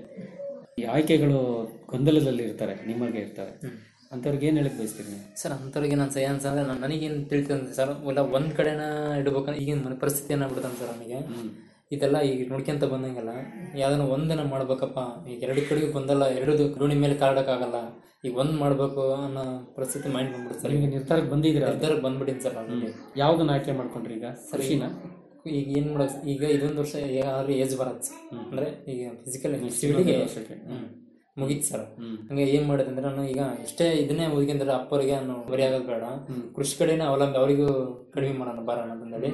ಈ ಆಯ್ಕೆಗಳು ಗೊಂದಲದಲ್ಲಿ ಇರ್ತಾರೆ ನಿಮಗೆ ಇರ್ತಾರೆ ಅಂಥವ್ರಿಗೆ ಏನು ಹೇಳಕ್ ಬಯಸ್ತೀರಿ ನೀವು
ಸರ್ ಅಂಥವ್ರಿಗೆ ನಾನು ಸೈನ್ಸ್ ಅಂದ್ರೆ ನಾನು ನನಗೇನು ತಿಳಿತಂದ್ರೆ ಸರ್ ಇಲ್ಲ ಒಂದು ಕಡೆನ ಇಡ್ಬೇಕಂದ್ರೆ ಈಗಿನ ಮನೆ ಪರಿಸ್ಥಿತಿ ಏನಾಗ್ಬಿಡುತ್ತೆ ಸರ್ ನನಗೆ ಇದೆಲ್ಲ ಈಗ ನೋಡ್ಕೊಂತ ಬಂದಂಗೆಲ್ಲ ಯಾವ್ದನ್ನ ಒಂದನ್ನ ಮಾಡ್ಬೇಕಪ್ಪ ಈಗ ಎರಡು ಕಡೆಗೂ ಬಂದಲ್ಲ ಎರಡು ದೋಣಿ ಮೇಲೆ ಕಾಡಕ್ಕಾಗಲ್ಲ ಈಗ ಒಂದ್ ಮಾಡ್ಬೇಕು ಅನ್ನೋ ಪರಿಸ್ಥಿತಿ ಮೈಂಡ್ ಬಂದ್ಬಿಡುತ್ತೆ ಸರ್
ನಿಮಗೆ ನಿರ್ಧಾರಕ್ಕೆ ಬಂದಿದ್ದೀರಾ
ನಿರ್ಧಾರ ಬಂದ್ಬಿಟ್ಟಿನಿ ಸರ್ ಆಲ್ರೆಡಿ
ಯಾವ್ದನ್ನ ಆಯ್ಕೆ ಮಾಡ್ಕೊಂಡ್ರಿ ಈಗ ಕೃಷಿನ
ಈಗ ಏನ್ ಮಾಡೋದು ಈಗ ಇದೊಂದು ವರ್ಷ ಯಾರು ಏಜ್ ಬರತ್ತೆ ಸರ್ ಅಂದ್ರೆ ಈಗ ಫಿಸಿಕಲ್ ಸಿವಿಲಿಗೆ
ವರ್ಷಕ್ಕೆ.
ಮುಗೀತು ಸರ್ ಹಂಗೆ ಏನ್ ಮಾಡಿದೆ ಅಂದ್ರೆ ನಾನು ಈಗ ಎಷ್ಟೇ ಇದನ್ನೇ ಓದ್ಕೊಂಡ್ರೆ ಅಪ್ಪರಿಗೆ ನಾನು ಬರಿ ಆಗೋದು ಬೇಡ ಕೃಷಿ ಕಡೆನೇ ಅವಲಂಬಿ ಅವರಿಗೂ ಕಡಿಮೆ ಮಾಡೋಣ ಬರೋಣ ಅಂತಂದೇಳಿ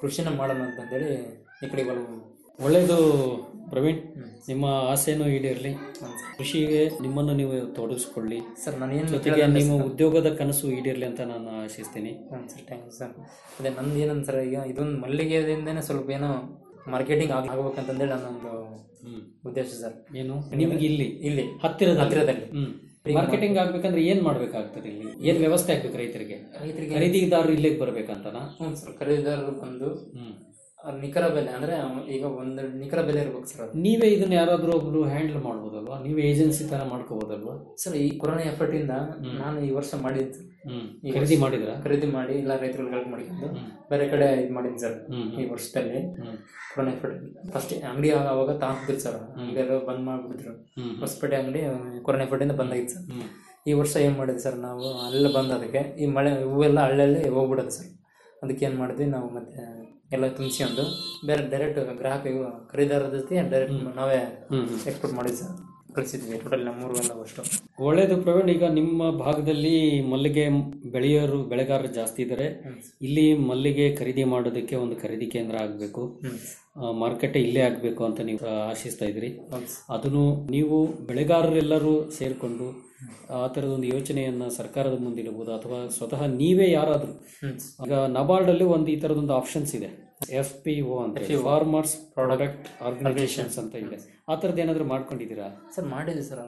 ಕೃಷಿನ ಮಾಡೋಣ ಅಂತಂದೇಳಿ ಈ ಕಡೆ ಒಲವು
ಒಳ್ಳೆಯದು ಪ್ರವೀಣ್ ನಿಮ್ಮ ಆಸೆನೂ ಈಡೇರಲಿ ಕೃಷಿಗೆ ನಿಮ್ಮನ್ನು ನೀವು ತೊಡಗಿಸ್ಕೊಳ್ಳಿ
ಸರ್ ನಾನು ಏನು
ಜೊತೆಗೆ ನಿಮ್ಮ ಉದ್ಯೋಗದ ಕನಸು ಈಡೇರಲಿ ಅಂತ ನಾನು ಆಶಿಸ್ತೀನಿ
ಹಾಂ ಸರ್ ಥ್ಯಾಂಕ್ ಯು ಸರ್ ಅದೇ ನಂದು ಏನಂತ ಸರ್ ಈಗ ಇದೊಂದು ಮಲ್ಲಿಗೆದಿಂದನೇ ಸ್ವಲ್ಪ ಏನೋ ಮಾರ್ಕೆಟಿಂಗ್ ಆಗ ಆಗ್ಬೇಕಂತಂದೇಳಿ ನನ್ನೊಂದು ಉದ್ದೇಶ ಸರ್
ಏನು ನಿಮ್ಗೆ ಇಲ್ಲಿ
ಇಲ್ಲಿ
ಹತ್ತಿರದಲ್ಲಿ
ಹತ್ತಿರದಲ್ಲಿ
ಹ್ಮ್ ಮಾರ್ಕೆಟಿಂಗ್ ಆಗ್ಬೇಕಂದ್ರೆ ಏನ್ ಮಾಡ್ಬೇಕಾಗ್ತದೆ ಇಲ್ಲಿ ಏನ್ ವ್ಯವಸ್ಥೆ ಆಗ್ಬೇಕು ರೈತರಿಗೆ
ರೈತರಿಗೆ
ಖರೀದಿದಾರರು ಇಲ್ಲಿಗೆ ಬರ್ಬೇಕಂತನಾ
ಹ್ಞೂ ಸರ್ ಖರೀದಿದಾರರು ಬಂದು ಅವ್ರ ನಿಖರ ಬೆಲೆ ಅಂದ್ರೆ ಈಗ ಒಂದು ನಿಖರ ಬೆಲೆ ಇರ್ಬೇಕು ಸರ್ ಅದು
ನೀವೇ ಇದನ್ನ ಯಾರಾದ್ರೂ ಒಬ್ರು ಹ್ಯಾಂಡಲ್ ಮಾಡ್ಬೋದಲ್ವಾ ನೀವೇ ಏಜೆನ್ಸಿ ತರ ಮಾಡ್ಕೋಬೋದಲ್ವಾ
ಸರ್ ಈ ಕೊರೋನಾ ಎಫರ್ಟ್ ಇಂದ ನಾನು ಈ ವರ್ಷ ಮಾಡಿದ್ದು
ಹ್ಮ್.
ಈ
ಖರೀದಿ
ವರ್ಷ
ಮಾಡಿದ್ರಾ?
ಖರೀದಿ ಮಾಡಿ ಇಲ್ಲ ರೈತರುಗಳು ಹೆಲ್ಪ್ ಮಾಡಿಕೊಂಡು ಬೇರೆ ಕಡೆ ಇದು ಮಾಡಿದ್ದೀನಿ ಸರ್ ಈ ವರ್ಷದಲ್ಲಿ ಕೊರೋನಾ ಎಫರ್ಟ್ ಫಸ್ಟ್ ಅಂಗಡಿ ಅವಾಗ ತಾಂತಿದ್ರು ಸರ್ ಅಂಗಡಿ ಬಂದ್ ಮಾಡ್ಬಿಟ್ಟಿದ್ರು ಹೊಸಪೇಟೆ ಅಂಗಡಿ ಕೊರೋನಾ ಎಫರ್ಟ್ ಇಂದ ಬಂದಾಗಿತ್ತು ಸರ್ ಈ ವರ್ಷ ಏನ್ ಮಾಡಿದ್ವಿ ಸರ್ ನಾವು ಅಲ್ಲ ಬಂದ ಅದಕ್ಕೆ ಈ ಮಳೆ ಹೂವೆಲ್ಲ ಹಳ್ಳಲ್ಲಿ ಹೋಗ್ಬಿಡೋದು ಸರ್ ಅದಕ್ಕೆ ಏನು ಮಾಡಿದ್ವಿ ನಾವು ಮತ್ತೆ ಎಲ್ಲ ತುಂಬಿಸ್ಕೊಂಡು ಬೇರೆ ಡೈರೆಕ್ಟ್ ಗ್ರಾಹಕ ಇವು ಖರೀದಾರರ ಜೊತೆ ಡೈರೆಕ್ಟ್ ನಾವೇ ಎಕ್ಸ್ಪೋರ್ಟ್ ಮಾಡಿದ್ವಿ ಸರ್ ಕಳಿಸಿದ್ವಿ ಟೋಟಲ್ ನಮ್ಮೂರು ಎಲ್ಲ ಅಷ್ಟು
ಒಳ್ಳೇದು ಪ್ರವೀಣ್ ಈಗ ನಿಮ್ಮ ಭಾಗದಲ್ಲಿ ಮಲ್ಲಿಗೆ ಬೆಳೆಯೋರು ಬೆಳೆಗಾರರು ಜಾಸ್ತಿ ಇದ್ದಾರೆ ಇಲ್ಲಿ ಮಲ್ಲಿಗೆ ಖರೀದಿ ಮಾಡೋದಕ್ಕೆ ಒಂದು ಖರೀದಿ ಕೇಂದ್ರ ಆಗಬೇಕು ಮಾರುಕಟ್ಟೆ ಇಲ್ಲೇ ಆಗಬೇಕು ಅಂತ ನೀವು ಆಶಿಸ್ತಾ ಇದ್ರಿ ಅದನ್ನು ನೀವು ಬೆಳೆಗಾರರೆಲ್ಲರೂ ಸೇರಿಕೊಂಡು ಆ ಥರದ ಒಂದು ಯೋಚನೆಯನ್ನು ಸರ್ಕಾರದ ಮುಂದಿಡಬಹುದು ಅಥವಾ ಸ್ವತಃ ನೀವೇ ಯಾರಾದರೂ ಈಗ ನಬಾರ್ಡ್ ಅಲ್ಲಿ ಒಂದು ಈ ಥರದೊಂದು ಆಪ್ಷನ್ಸ್ ಇದೆ ಎಫ್ ಪಿ ಒ ಅಂತ ಫಾರ್ಮರ್ಸ್ ಪ್ರಾಡಕ್ಟ್ ಆರ್ಗನೈಸೇಷನ್ಸ್ ಅಂತ ಇದೆ ಆ ಥರದ್ದು ಏನಾದರೂ ಮಾಡ್ಕೊಂಡಿದ್ದೀರಾ
ಸರ್ ಮಾಡಿದ್ವಿ ಸರ್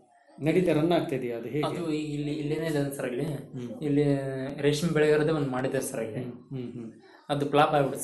ನಡೀತಾ ರನ್ ಆಗ್ತಾ ಇದೆಯಾ ಅದು ಹೇಗೆ
ಅದು ಈಗ ಇಲ್ಲಿ ಇಲ್ಲೇನೇ ಇದೆ ಸರ್ ಇಲ್ಲಿ ಇಲ್ಲಿ ರೇಷ್ಮೆ ಬೆಳೆಗಾರದೇ ಒಂದು ಮಾಡಿದ್ದೆ ಸರ್ ಇಲ್ಲಿ ಅದು ಫ್ಲಾಪ್ ಆಗ್ಬಿಡುತ್ತೆ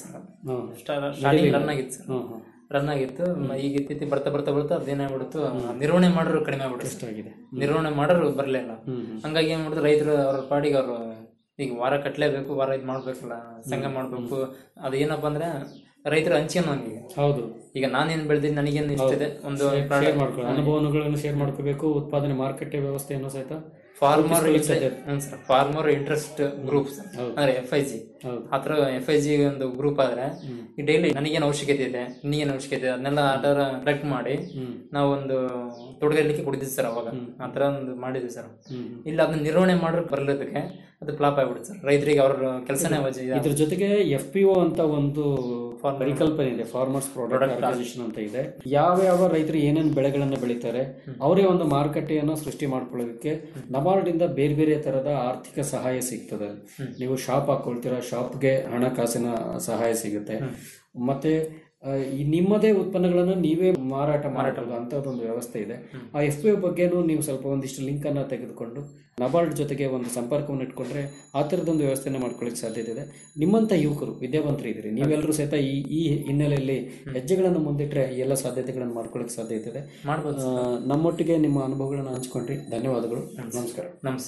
ಸರ್ ಸ್ಟಾರ್ಟಿಂಗ್ ರನ್ ಆಗಿತ್ತು ಸರ್ ರನ್ ಆಗಿತ್ತು ಈಗ ಇತ್ತೀಚೆಗೆ ಬರ್ತಾ ಬರ್ತಾ ಬರ್ತಾ ಅದೇನಾಗ್ಬಿಡ್ತು ನಿರ್ವಹಣೆ ಮಾಡೋರು ಕಡಿಮೆ ಆಗ್ಬಿಡುತ್ತೆ
ಆಗಿದೆ
ನಿರ್ವಹಣೆ ಮಾಡೋರು ಬರಲಿಲ್ಲ ಹಂಗಾಗಿ ಏನ್ ಮಾಡಿದ್ರು ರೈತರು ಅವ್ರ ಪಾಡಿಗೆ ಅವರು ಈಗ ವಾರ ಕಟ್ಲೇಬೇಕು ವಾರ ಇದು ಮಾಡ್ಬೇಕಲ್ಲ ಸಂಘ ಮಾಡ್ಬೇಕು ಅದು ಏನಪ್ಪಾ ಅಂದ್ರೆ ರೈತರು ಹಂಚ್ಕೊಂಡು ಹಂಗೆ
ಹೌದು
ಈಗ ನಾನೇನ್ ಬೆಳೆದಿದ್ದು ನನಗೇನು ಇಷ್ಟಿದೆ ಒಂದು
ಶೇರ್ ಮಾಡ್ಕೊಳ್ಳಿ ಅನುಭವಗಳನ್ನು ಶೇರ್ ಮಾಡ್ಕೋಬೇಕು ಉತ್ಪಾದನೆ ಮಾರುಕಟ್ಟೆ ವ್ಯವಸ್ಥೆಯನ್ನು ಸಹಿತ
ಫಾರ್ಮರ್
ರೂಪಿಸ್ಕೊಳ್ಳಿಕ್ಕೆ ಸಾಧ್ಯ.
ಸರ್ ಫಾರ್ಮರ್ ಇಂಟ್ರೆಸ್ಟ್ ಗ್ರೂಪ್ ಅಂದ್ರೆ ಎಫ್ ಐ ಜಿ ಆತರ ಎಫ್ ಐ ಜಿ ಒಂದು ಗ್ರೂಪ್ ಆದ್ರೆ ಈ ಡೈಲಿ ನನಗೇನು ಅವಶ್ಯಕತೆ ಇದೆ ನಿನಗೇನು ಅವಶ್ಯಕತೆ ಇದೆ ಅದನ್ನೆಲ್ಲ ಆತರ ಕಲೆಕ್ಟ್ ಮಾಡಿ ನಾವು ಒಂದು ತೋಟಗಾರಿಕೆ ಕೊಡಿದ್ವಿ ಸರ್ ಅವಾಗ ಆತರ ಒಂದು ಮಾಡಿದ್ವಿ ಸರ್ ಇಲ್ಲ ಅದನ್ನ ನಿರ್ವಹಣೆ ಮಾಡೋಕೆ ಬರ್ಲದಕ್ಕೆ ಅದು ಫ್ಲಾಪ್ ಆಗ್ಬಿಡುತ್ತೆ ಸರ್ ರೈತರಿಗೆ ಅವ್ರ ಕೆಲಸನೇ
ಇದ್ರ ಜೊತೆಗೆ ಎಫ್ ಪಿ ಒ ಅಂತ ಒಂದು ಪರಿಕಲ್ಪನೆ ಇದೆ ಫಾರ್ಮರ್ಸ್ ಪ್ರಾಡಕ್ಟ್ ಆರ್ಗನೈಸೇಷನ್ ಅಂತ ಇದೆ ಯಾವ ಯಾವ ರೈತರು ಏನೇನು ಬೆಳೆಗಳನ್ನ ಬೆಳೀತಾರೆ ಅವರೇ ಒಂದು ಮಾರುಕಟ್ಟೆಯನ್ನು ಸೃಷ್ಟಿ ಮಾಡ್ಕೊಳ್ಳೋದಕ್ಕೆ ನಬಾರ್ಡ್ ಇಂದ ಬೇರೆ ಬೇರೆ ತರದ ಆರ್ಥಿಕ ಸಹಾಯ ಸಿಗ್ತದೆ ನೀವು ಶಾಪ್ ಹಾಕೊಳ್ತೀರಾ ಶಾಪ್ಗೆ ಹಣಕಾಸಿನ ಸಹಾಯ ಸಿಗುತ್ತೆ ಮತ್ತೆ ಆ, ಈ ನಿಮ್ಮದೇ ಉತ್ಪನ್ನಗಳನ್ನು ನೀವೇ ಮಾರಾಟ ಮಾರಾಟ ಅಂತದೊಂದು ವ್ಯವಸ್ಥೆ ಇದೆ ಆ ಎಫ್ ಪಿ ಬಗ್ಗೆನೂ ನೀವು ಸ್ವಲ್ಪ ಒಂದಿಷ್ಟು ಲಿಂಕ್ ಅನ್ನ ತೆಗೆದುಕೊಂಡು ನಬಾರ್ಡ್ ಜೊತೆಗೆ ಒಂದು ಸಂಪರ್ಕವನ್ನು ಇಟ್ಕೊಂಡ್ರೆ ಆ ಥರದೊಂದು ವ್ಯವಸ್ಥೆನ ಮಾಡ್ಕೊಳ್ಳಿಕ್ಕೆ ಸಾಧ್ಯತೆ ಇದೆ ನಿಮ್ಮಂಥ ಯುವಕರು ವಿದ್ಯಾವಂತರು ಇದ್ದೀರಿ ನೀವೆಲ್ಲರೂ ಸಹಿತ ಈ ಈ ಹಿನ್ನೆಲೆಯಲ್ಲಿ ಹೆಜ್ಜೆಗಳನ್ನು ಮುಂದಿಟ್ಟರೆ ಈ ಎಲ್ಲ ಸಾಧ್ಯತೆಗಳನ್ನು ಮಾಡ್ಕೊಳ್ಳಿಕ್ಕೆ ಸಾಧ್ಯತೆ ಇದೆ
ಮಾಡ್ಬೋದು
ಆ, ನಮ್ಮೊಟ್ಟಿಗೆ ನಿಮ್ಮ ಅನುಭವಗಳನ್ನು ಹಂಚ್ಕೊಂಡ್ರಿ ಧನ್ಯವಾದಗಳು ನಮಸ್ಕಾರ
ನಮಸ್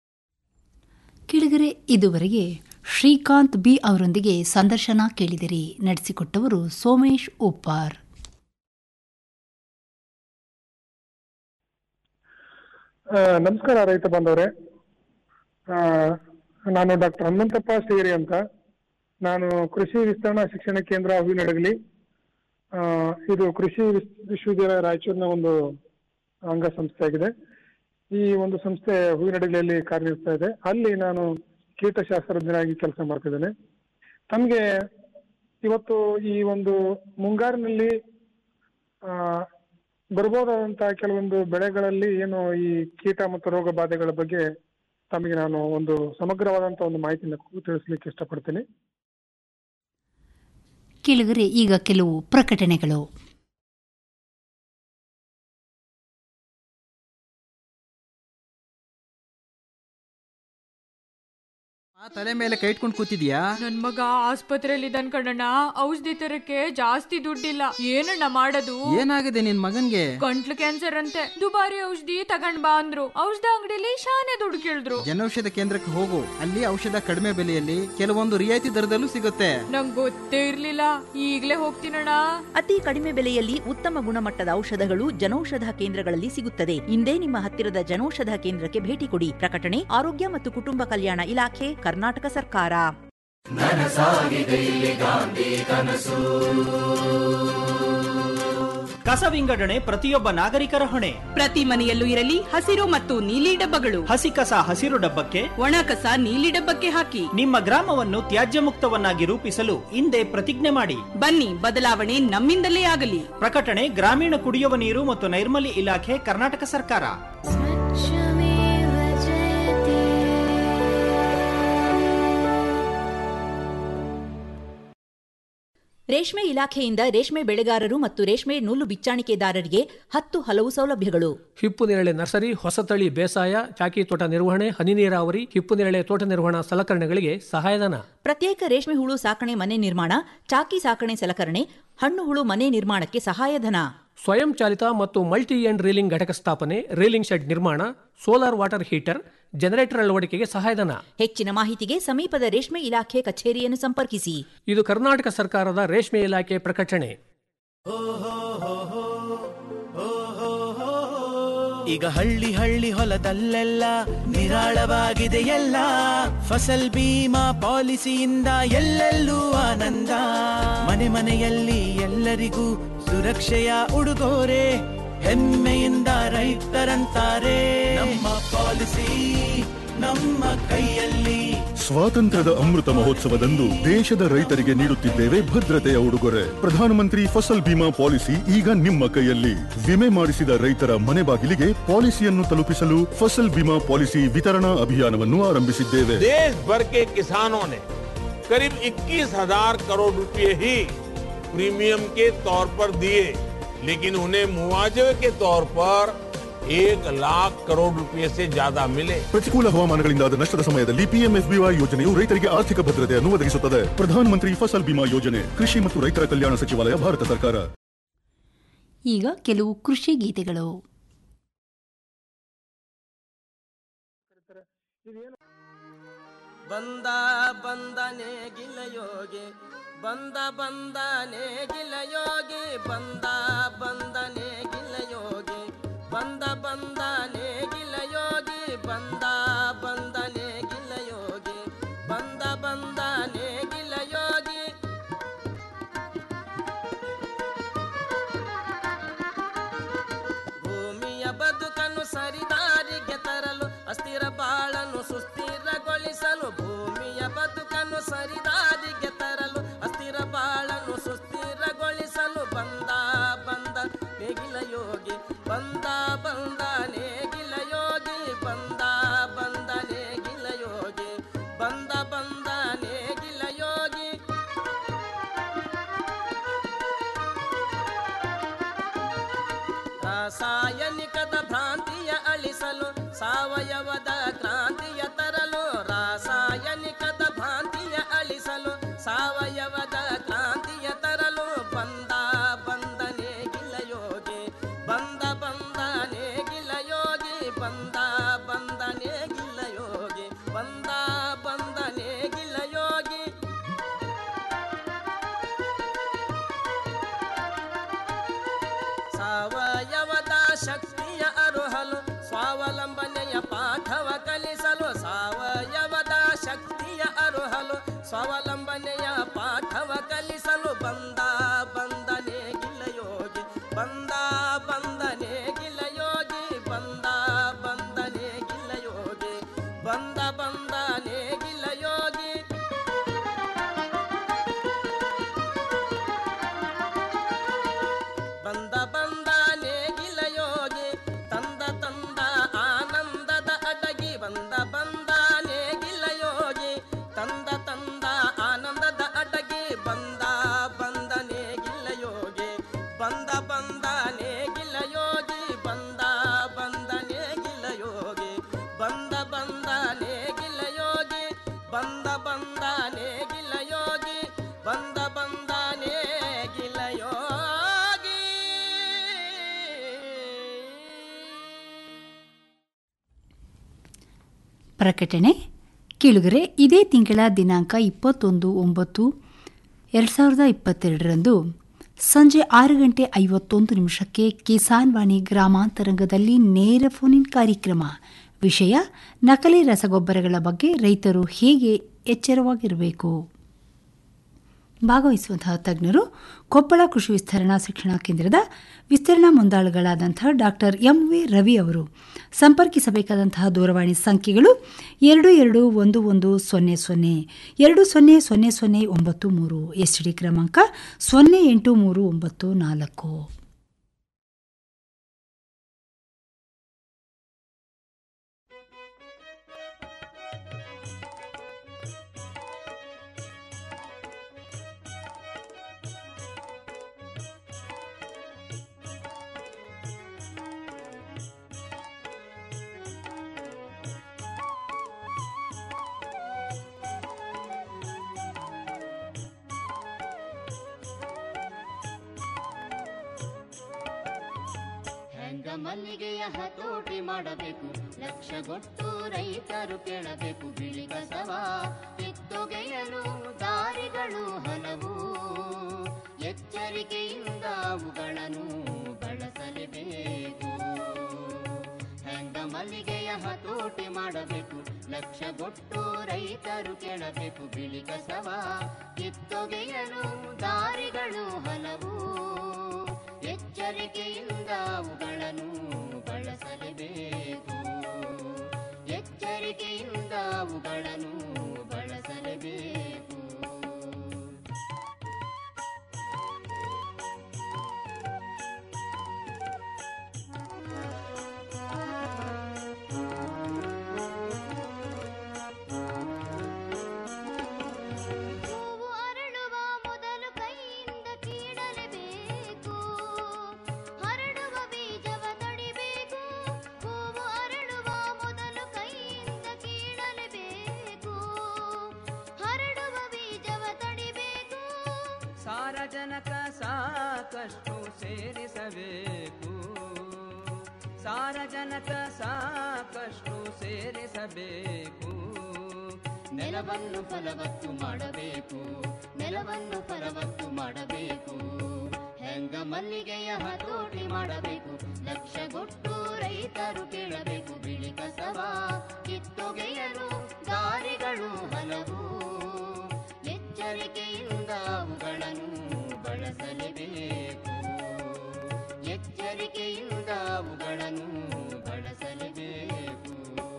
ಕೆಳಗರೆ ಇದುವರೆಗೆ ಶ್ರೀಕಾಂತ್ ಬಿ ಅವರೊಂದಿಗೆ ಸಂದರ್ಶನ ಕೇಳಿದಿರಿ ನಡೆಸಿಕೊಟ್ಟವರು ಸೋಮೇಶ್ ಉಪ್ಪಾರ್
ಆ, ನಮಸ್ಕಾರ ರೈತ ಬಾಂಧವರೇ ಆ, ನಾನು ಡಾಕ್ಟರ್ ಹನುಮಂತಪ್ಪ ಶ್ರೀರಿ ಅಂತ ನಾನು ಕೃಷಿ ವಿಸ್ತರಣಾ ಶಿಕ್ಷಣ ಕೇಂದ್ರ ಹೂವಿನಡಗಲಿ ಆ, ಇದು ಕೃಷಿ ವಿಸ್- ವಿಶ್ವವಿದ್ಯಾಲಯ ರಾಯಚೂರಿನ ಒಂದು ಅಂಗಸಂಸ್ಥೆ ಆಗಿದೆ ಈ ಒಂದು ಸಂಸ್ಥೆ ಹೂವಿನಡಗಲಿಯಲ್ಲಿ ಕಾರ್ಯನಿರ್ವಹಿಸ್ತಾ ಇದೆ ಅಲ್ಲಿ ನಾನು ಕೀಟಶಾಸ್ತ್ರಜ್ಞನಾಗಿ ಕೆಲಸ ಮಾಡ್ತಿದ್ದೇನೆ ತಮಗೆ ಇವತ್ತು ಈ ಒಂದು ಮುಂಗಾರಿನಲ್ಲಿ ಆ, ಬರ್ಬೋದಾದಂತಹ ಕೆಲವೊಂದು ಬೆಳೆಗಳಲ್ಲಿ ಏನು ಈ ಕೀಟ ಮತ್ತು ರೋಗ ಬಾಧೆಗಳ ಬಗ್ಗೆ ತಮಗೆ ನಾನು ಒಂದು ಸಮಗ್ರವಾದಂತಹ ಒಂದು ಮಾಹಿತಿಯನ್ನು ತಿಳಿಸ್ಲಿಕ್ಕೆ ಇಷ್ಟಪಡ್ತೀನಿ
ಕೆಳಗರೆ ಈಗ ಕೆಲವು ಪ್ರಕಟಣೆಗಳು
ತಲೆ ಮೇಲೆ ಕೈ ಇಟ್ಕೊಂಡು ಕೂತಿದ್ಯಾ
ನನ್ ಮಗ ಆಸ್ಪತ್ರೆಯಲ್ಲಿ ಇದ್ದಾನ್ ಕಣಣ್ಣ ಔಷಧಿ ತರಕ್ಕೆ ಜಾಸ್ತಿ ದುಡ್ಡಿಲ್ಲ ಏನಣ್ಣ ಮಾಡೋದು
ಏನಾಗಿದೆ ನಿನ್ ಮಗನ್ಗೆ
ಗಂಟ್ಲು ಕ್ಯಾನ್ಸರ್ ಅಂತೆ ದುಬಾರಿ ಔಷಧಿ ತಗೊಂಡ್ ಬಾ ಅಂದ್ರು ಔಷಧ ಅಂಗಡಿಲಿ ಶಾನೆ ದುಡ್ಡು ಕೇಳಿದ್ರು
ಜನೌಷಧ ಕೇಂದ್ರಕ್ಕೆ ಹೋಗು ಅಲ್ಲಿ ಔಷಧ ಕಡಿಮೆ ಬೆಲೆಯಲ್ಲಿ ಕೆಲವೊಂದು ರಿಯಾಯಿತಿ ದರದಲ್ಲೂ ಸಿಗುತ್ತೆ
ನಂಗ್ ಗೊತ್ತೇ ಇರ್ಲಿಲ್ಲ ಈಗ್ಲೇ ಹೋಗ್ತೀನಣ್ಣ
ಅತಿ ಕಡಿಮೆ ಬೆಲೆಯಲ್ಲಿ ಉತ್ತಮ ಗುಣಮಟ್ಟದ ಔಷಧಗಳು ಜನೌಷಧ ಕೇಂದ್ರಗಳಲ್ಲಿ ಸಿಗುತ್ತದೆ ಇಂದೇ ನಿಮ್ಮ ಹತ್ತಿರದ ಜನೌಷಧ ಕೇಂದ್ರಕ್ಕೆ ಭೇಟಿ ಕೊಡಿ ಪ್ರಕಟಣೆ ಆರೋಗ್ಯ ಮತ್ತು ಕುಟುಂಬ ಕಲ್ಯಾಣ ಇಲಾಖೆ ಕರ್ನಾಟಕ ಸರ್ಕಾರ
ನನಸಾಗಿದೆ ಇಲ್ಲಿ ಗಾಂಧಿ ಕನಸು ಕಸ ವಿಂಗಡಣೆ ಪ್ರತಿಯೊಬ್ಬ ನಾಗರಿಕರ ಹೊಣೆ
ಪ್ರತಿ ಮನೆಯಲ್ಲೂ ಇರಲಿ ಹಸಿರು ಮತ್ತು ನೀಲಿ ಡಬ್ಬಗಳು
ಹಸಿ ಕಸ ಹಸಿರು ಡಬ್ಬಕ್ಕೆ
ಒಣ ಕಸ ನೀಲಿ ಡಬ್ಬಕ್ಕೆ ಹಾಕಿ
ನಿಮ್ಮ ಗ್ರಾಮವನ್ನು ತ್ಯಾಜ್ಯ ಮುಕ್ತವನ್ನಾಗಿ ರೂಪಿಸಲು ಹಿಂದೆ ಪ್ರತಿಜ್ಞೆ ಮಾಡಿ
ಬನ್ನಿ ಬದಲಾವಣೆ ನಮ್ಮಿಂದಲೇ ಆಗಲಿ
ಪ್ರಕಟಣೆ ಗ್ರಾಮೀಣ ಕುಡಿಯುವ ನೀರು ಮತ್ತು ನೈರ್ಮಲ್ಯ ಇಲಾಖೆ ಕರ್ನಾಟಕ ಸರ್ಕಾರ
ರೇಷ್ಮೆ ಇಲಾಖೆಯಿಂದ ರೇಷ್ಮೆ ಬೆಳೆಗಾರರು ಮತ್ತು ರೇಷ್ಮೆ ನೂಲು ಬಿಚ್ಚಾಣಿಕೆದಾರರಿಗೆ ಹತ್ತು ಹಲವು ಸೌಲಭ್ಯಗಳು
ಹಿಪ್ಪು ನೇರಳೆ ನರ್ಸರಿ ಹೊಸತಳಿ ಬೇಸಾಯ ಚಾಕಿ ತೋಟ ನಿರ್ವಹಣೆ ಹನಿ ನೀರಾವರಿ ಹಿಪ್ಪು ನೇರಳೆ ತೋಟ ನಿರ್ವಹಣಾ ಸಲಕರಣೆಗಳಿಗೆ ಸಹಾಯಧನ
ಪ್ರತ್ಯೇಕ ರೇಷ್ಮೆ ಹುಳು ಸಾಕಣೆ ಮನೆ ನಿರ್ಮಾಣ ಚಾಕಿ ಸಾಕಣೆ ಸಲಕರಣೆ ಹಣ್ಣು ಹುಳು ಮನೆ ನಿರ್ಮಾಣಕ್ಕೆ ಸಹಾಯಧನ
ಸ್ವಯಂ ಚಾಲಿತ ಮತ್ತು ಮಲ್ಟಿ ಎಂಡ್ ರೀಲಿಂಗ್ ಘಟಕ ಸ್ಥಾಪನೆ ರೀಲಿಂಗ್ ಶೆಡ್ ನಿರ್ಮಾಣ ಸೋಲಾರ್ ವಾಟರ್ ಹೀಟರ್ ಜನರೇಟರ್ ಅಳವಡಿಕೆಗೆ ಸಹಾಯಧನ
ಹೆಚ್ಚಿನ ಮಾಹಿತಿಗೆ ಸಮೀಪದ ರೇಷ್ಮೆ ಇಲಾಖೆ ಕಚೇರಿಯನ್ನು ಸಂಪರ್ಕಿಸಿ
ಇದು ಕರ್ನಾಟಕ ಸರ್ಕಾರದ ರೇಷ್ಮೆ ಇಲಾಖೆ ಪ್ರಕಟಣೆ
ಈಗ ಹಳ್ಳಿ ಹಳ್ಳಿ ಹೊಲದಲ್ಲೆಲ್ಲ ನಿರಾಳವಾಗಿದೆ ಎಲ್ಲ ಫಸಲ್ ಬೀಮಾ ಪಾಲಿಸಿಯಿಂದ ಎಲ್ಲೆಲ್ಲೂ ಆನಂದ ಮನೆ ಮನೆಯಲ್ಲಿ ಎಲ್ಲರಿಗೂ ಸುರಕ್ಷೆಯ ಉಡುಗೊರೆ ಹೆಮ್ಮೆಯಿಂದ ರೈತರಂತಾರೆ ನಮ್ಮ ಪಾಲಿಸಿ ನಮ್ಮ ಕೈಯಲ್ಲಿ
ಸ್ವಾತಂತ್ರ್ಯದ ಅಮೃತ ಮಹೋತ್ಸವದಂದು ದೇಶದ ರೈತರಿಗೆ ನೀಡುತ್ತಿದ್ದೇವೆ ಭದ್ರತೆಯ ಉಡುಗೊರೆ ಪ್ರಧಾನಮಂತ್ರಿ ಫಸಲ್ ಬಿಮಾ ಪಾಲಿಸಿ ಈಗ ನಿಮ್ಮ ಕೈಯಲ್ಲಿ ವಿಮೆ ಮಾಡಿಸಿದ ರೈತರ ಮನೆ ಬಾಗಿಲಿಗೆ ಪಾಲಿಸಿಯನ್ನು ತಲುಪಿಸಲು ಫಸಲ್ ಬಿಮಾ ಪಾಲಿಸಿ ವಿತರಣಾ ಅಭಿಯಾನವನ್ನು ಆರಂಭಿಸಿದ್ದೇವೆ
देश भर के किसानों ने करीब 21,000 करोड़ रुपए ही प्रीमियम के तौर पर दिए लेकिन उन्हें मुआवजे के तौर पर एक लाख करोड़ रुपए से ज्यादा मिले
ಪ್ರತಿಕೂಲ ಹವಾಮಾನಗಳಿಂದಾದ ನಷ್ಟದ ಸಮಯದಲ್ಲಿ ಪಿಎಂಎಫ್ಬಿವೈ ಯೋಜನೆಯು ರೈತರಿಗೆ ಆರ್ಥಿಕ ಭದ್ರತೆಯನ್ನು ಒದಗಿಸುತ್ತದೆ ಪ್ರಧಾನಮಂತ್ರಿ ಫಸಲ್ ಬಿಮಾ ಯೋಜನೆ ಕೃಷಿ ಮತ್ತು ರೈತರ ಕಲ್ಯಾಣ ಸಚಿವಾಲಯ ಭಾರತ ಸರ್ಕಾರ
ಈಗ ಕೆಲವು ಕೃಷಿ ಗೀತೆಗಳು
ಬಂದ ಬಂದನೆ ಗಿಲಯೋಗಿ ಬಂದ ಬಂದನೆ ಗಿಲಯೋಗಿ ಬಂದ ಬಂದನೆ ಗಿಲಯೋಗಿ ಬಂದ ಬಂದನೆ ಗಿಲಯೋಗಿ ಬಂದ ಬಂದನೆ ಗಿಲಯೋಗಿ ಬಂದ ಬಂದನೆ ಗಿಲಯೋಗಿ ಭೂಮಿಯ ಬದುಕನ್ನು ಸರಿದಾರಿಗೆ ತರಲು ಅಸ್ಥಿರ ಬಾಳನ್ನು ಸುಸ್ಥಿರಗೊಳಿಸಲು ಭೂಮಿಯ ಬದುಕನ್ನು ಸರಿದಾರಿಗೆ ತರಲು ಅಸ್ಥಿರ ಬಾಳನ್ನು ಸುಸ್ಥಿರಗೊಳಿಸಲು ಬಂದ ಬಂದ ನೇಗಿಲ ಯೋಗಿ ಬಂದ ಬಂದ ನೇಗಿಲ ಯೋಗಿ ಬಂದ ಬಂದ ನೇಗಿಲ ಯೋಗಿ ಬಂದ ಬಂದ ನೇಗಿಲ ಯೋಗಿ ರಾಸಾಯನಿಕದ ಭ್ರಾಂತಿಯ ಅಳಿಸಲು ಸಾವಯವದ ಕ್ರಾಂತಿಯ ತರಲು ರಾಸಾಯನಿಕದ ಭ್ರಾಂತಿಯ ಅಳಿಸಲು ಸಾವಯವದ ಕ್ರಾಂತಿಯ ತರಲು ಬಂದ ಬಂದನೆ ಗಿಲಯೋಗಿ ಬಂದ ಬಂದನೆ ಗಿಲಯೋಗಿ ಬಂದ ಬಂದನೆ ಗಿಲಯೋಗಿ ಬಂದ ಬಂದನೆ ಗಿಲಯೋಗಿ ಸಾವಯವದ ಶಕ್ತಿಯ ಅರುಹಲು ಸ್ವಾವಲಂಬನೆಯ ಪಾಠವ ಕಲಿಸಲು ಸಾವಯವದ ಶಕ್ತಿಯ ಅರುಹಲು ಸ್ವಾವಲಂಬನೆಯ ಪಾಠವ ಕಲಿಸಲು ಬಂದ ಬಂದನೆ ಗಿಲಯೋಗಿ ಬಂದ ಬಂದನೆ ಗಿಲಯೋಗಿ ಬಂದ ಬಂದನೆ ಗಿಲಯೋಗಿ ಬಂದ ಬಂದನೆ ಗಿಲಯೋಗಿ ಬಂದ ಬಂದ ನೇಗಿಲ ಯೋಗಿ ತಂದ ತಂದ ಆನಂದದ ಅಡಗಿ ಬಂದ ಬಂದ ನೇಗಿಲ ಯೋಗಿ ತಂದ ತಂದ ಆನಂದದ ಅಡಗಿ ಬಂದ ಬಂದ ನೇಗಿಲ ಯೋಗಿ ಬಂದ ಬಂದ ನೇಗಿಲ ಯೋಗಿ ಬಂದ ಬಂದ ನೇಗಿಲ ಯೋಗಿ ಬಂದ ಬಂದ ನೇಗಿಲ ಯೋಗಿ ಬಂದ ಬಂದ ನೇಗಿಲ ಯೋಗಿ ಬಂದ ಬಂದ ನೇಗಿಲ ಯೋಗಿ
ಪ್ರಕಟಣೆ ಕೇಳುಗರೆ ಇದೇ ತಿಂಗಳ ದಿನಾಂಕ ಇಪ್ಪತ್ತೊಂದು ಒಂಬತ್ತು ಎರಡು ಸಾವಿರದ ಇಪ್ಪತ್ತೆರಡರಂದು ಸಂಜೆ ಆರು ಗಂಟೆ ಐವತ್ತೊಂದು ನಿಮಿಷಕ್ಕೆ ಕಿಸಾನ್ ವಾಣಿ ಗ್ರಾಮಾಂತರಂಗದಲ್ಲಿ ನೇರ ಫೋನಿನ್ ಕಾರ್ಯಕ್ರಮ ವಿಷಯ ನಕಲಿ ರಸಗೊಬ್ಬರಗಳ ಬಗ್ಗೆ ರೈತರು ಹೇಗೆ ಎಚ್ಚರವಾಗಿರಬೇಕು ಭಾಗವಹಿಸುವಂತಹ ತಜ್ಞರು ಕೊಪ್ಪಳ ಕೃಷಿ ವಿಸ್ತರಣಾ ಶಿಕ್ಷಣ ಕೇಂದ್ರದ ವಿಸ್ತರಣಾ ಮುಂದಾಳುಗಳಾದಂತಹ ಡಾಕ್ಟರ್ ಎಂ ವಿ ರವಿ ಅವರು ಸಂಪರ್ಕಿಸಬೇಕಾದಂತಹ ದೂರವಾಣಿ ಸಂಖ್ಯೆಗಳು ಎರಡು ಎರಡು ಒಂದು ಒಂದು ಸೊನ್ನೆ ಸೊನ್ನೆ ಎರಡು ಸೊನ್ನೆ ಸೊನ್ನೆ ಸೊನ್ನೆ ಒಂಬತ್ತು ಮೂರು ಎಸ್ಟಿಡಿ ಕ್ರಮಾಂಕ ಸೊನ್ನೆ ಎಂಟು ಮೂರು ಒಂಬತ್ತು ನಾಲ್ಕು
ಹೆಂಗ ಮಲ್ಲಿಗೆಯ ಹತೋಟಿ ಮಾಡಬೇಕು ಲಕ್ಷಗೊಟ್ಟು ರೈತರು ಕೇಳಬೇಕು ಬಿಳಿ ಕಸವ ಕಿತ್ತೊಗೆಯಲು ದಾರಿಗಳು ಹಲವು ಎಚ್ಚರಿಕೆಯಿಂದ ಅವುಗಳನ್ನು ಬಳಸಲೇಬೇಕು ಹೆಂಗ ಮಲ್ಲಿಗೆಯ ಹತೋಟಿ ಮಾಡಬೇಕು ಲಕ್ಷಗೊಟ್ಟು ರೈತರು ಕೇಳಬೇಕು ಬಿಳಿ ಕಸವ ಕಿತ್ತೊಗೆಯಲು ದಾರಿಗಳು ಹಲವು ಎಚ್ಚರಿಕೆಯಿಂದ ಅವುಗಳನ್ನು ಬಳಸಲೇಬೇಕು ಎಚ್ಚರಿಕೆಯಿಂದ ಅವುಗಳನ್ನು ಬಳಸಲೇಬೇಕು ಹೂವು ಅರಳುವ ಮೊದಲು ಕೈಯಿಂದ ಕೀಳಲೇಬೇಕು ಹರಡುವ ಬೀಜವ ತಡಿಬೇಕು ಹೂವು ಅರಳುವ ಮೊದಲು ಕೈಯಿಂದ ಕೀಳಲೇಬೇಕು ಹರಡುವ ಬೀಜವ ತಡಿಬೇಕು
ಸಾರಜನಕ ಸಾಕಷ್ಟು ಸೇರಿಸಬೇಕು ಸಾರಜನಕ ಸಾಕಷ್ಟು ಸೇರಿಸಬೇಕು
ನೆಲವನ್ನು ಫಲವತ್ತು ಮಾಡಬೇಕು ನೆಲವನ್ನು ಫಲವತ್ತು ಮಾಡಬೇಕು ಹೆಂಗ ಮಲ್ಲಿಗೆಯ ಹತೋಟಿ ಮಾಡಬೇಕು ಲಕ್ಷಗೊಟ್ಟು ರೈತರು ಕೇಳಬೇಕು ಬಿಳಿ ಕಸವ ಕಿತ್ತೊಗೆಯಲು ದಾರಿಗಳು ಹಲವು ಎಚ್ಚರಿಕೆಯಿಂದ ಅವುಗಳನ್ನು ಬಳಸಲೇಬೇಕು ಎಚ್ಚರಿಕೆಯಿಂದ ಅವುಗಳನ್ನು ಬಳಸಲೇಬೇಕು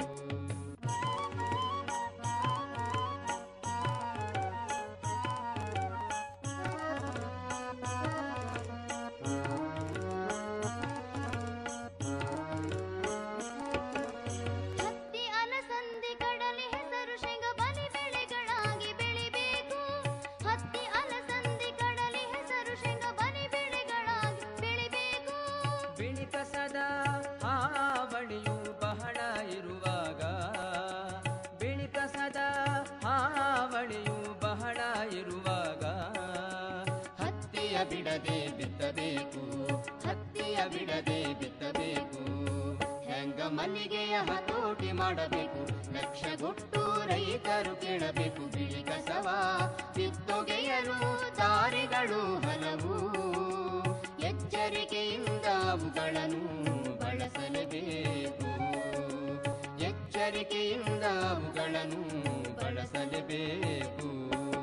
ಹತ್ತಿ ಅಲಸಂದಿ ಕಡಲೆ ಹೆಸರು ಶೇಂಗ ಬಲಿ ಬೆಳೆಗಳಾಗಿ ಬೆಳಿಬೇಕು ಹತ್ತಿ ಅಲಸಂದಿ ಕಡಲೆ ಹೆಸರು ಶೇಂಗ ಬಲಿ ಬೆಳೆಗಳಾಗಿ ಬೆಳಿಬೇಕು
ಬಿಳಿ ಕಸದ ಹಾವಳಿಯು ಬಹಳ ಇರುವಾಗ ಬಿಳಿ ಕಸದ ಹಾವಳಿಯು ಬಹಳ ಇರುವಾಗ
ಹತ್ತಿಯ ಬಿಡದೆ ಬಿತ್ತಬೇಕು ಹತ್ತಿಯ ಬಿಡದೆ ಬಿತ್ತಬೇಕು ಹೆಂಗ ಮಲ್ಲಿಗೆಯ ಹತೋಟಿ ಮಾಡಬೇಕು ಲಕ್ಷಗೊಟ್ಟು ರೈತರು ಕೇಳಬೇಕು ಬಿಳಿ ಕಸವ ಕಿತ್ತೊಗೆಯಲು ದಾರಿಗಳು ಹಲವು ಎಚ್ಚರಿಕೆಯಿಂದ ಅವುಗಳನ್ನು ಬಳಸಲೇಬೇಕು ಎಚ್ಚರಿಕೆಯಿಂದ ಅವುಗಳನ್ನು ಬಳಸಲೇಬೇಕು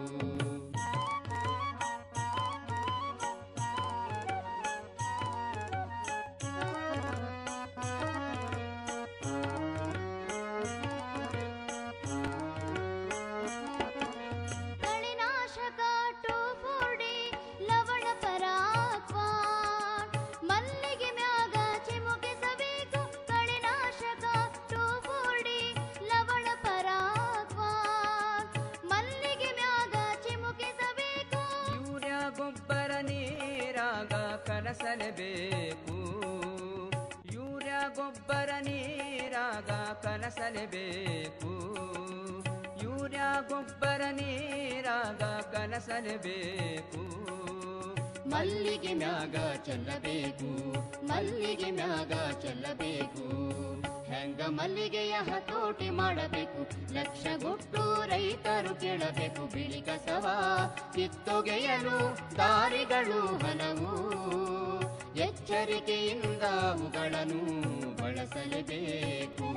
ಕಳೆನಾಶಕ ಟೋಫೋಡಿ ಲವಣ ಪರಾಕ್ವಾನ್ ಮಲ್ಲಿಗೆ ಮ್ಯಾಗ ಚಿಮುಕಿಸಬೇಕು ಕಳೆನಾಶಕ ಟೋಫೋಡಿ ಲವಣ ಪರಾಕ್ವಾನ್ ಮಲ್ಲಿಗೆ ಮ್ಯಾಗ ಚಿಮುಕಿಸಬೇಕು
ಯೂರಿಯಾ ಗೊಬ್ಬರ ನೀರಾಗ ಕಲಸಲೇಬೇಕು ಯೂರಿಯಾ ಗೊಬ್ಬರ ನೀರಾಗ ಕಲಸಲೇಬೇಕು ಯೂರಿಯಾ ಗೊಬ್ಬರ ನೀರಾಗ ಕಲಸಲೇಬೇಕು
ಮಲ್ಲಿಗೆ ಮ್ಯಾಗ ಚೆಲ್ಲಬೇಕು ಮಲ್ಲಿಗೆ ಮ್ಯಾಗ ಚೆಲ್ಲಬೇಕು ಹೆಂಗ ಮಲ್ಲಿಗೆಯ ಹತೋಟಿ ಮಾಡಬೇಕು ಲಕ್ಷಗೊಟ್ಟು ರೈತರು ಕೇಳಬೇಕು ಬಿಳಿ ಕಸವ ಕಿತ್ತೊಗೆಯಲು ದಾರಿಗಳು ಹಲವು ಎಚ್ಚರಿಕೆಯಿಂದ ಅವುಗಳನ್ನು ಬಳಸಲೇಬೇಕು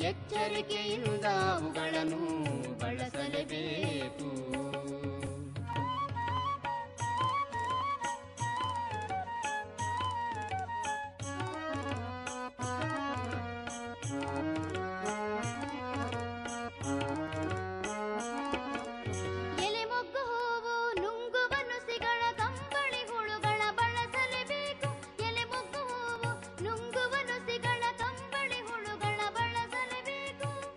ಎಚ್ಚರಿಕೆಯಿಂದ ಅವುಗಳನ್ನು ಬಳಸಲೇಬೇಕು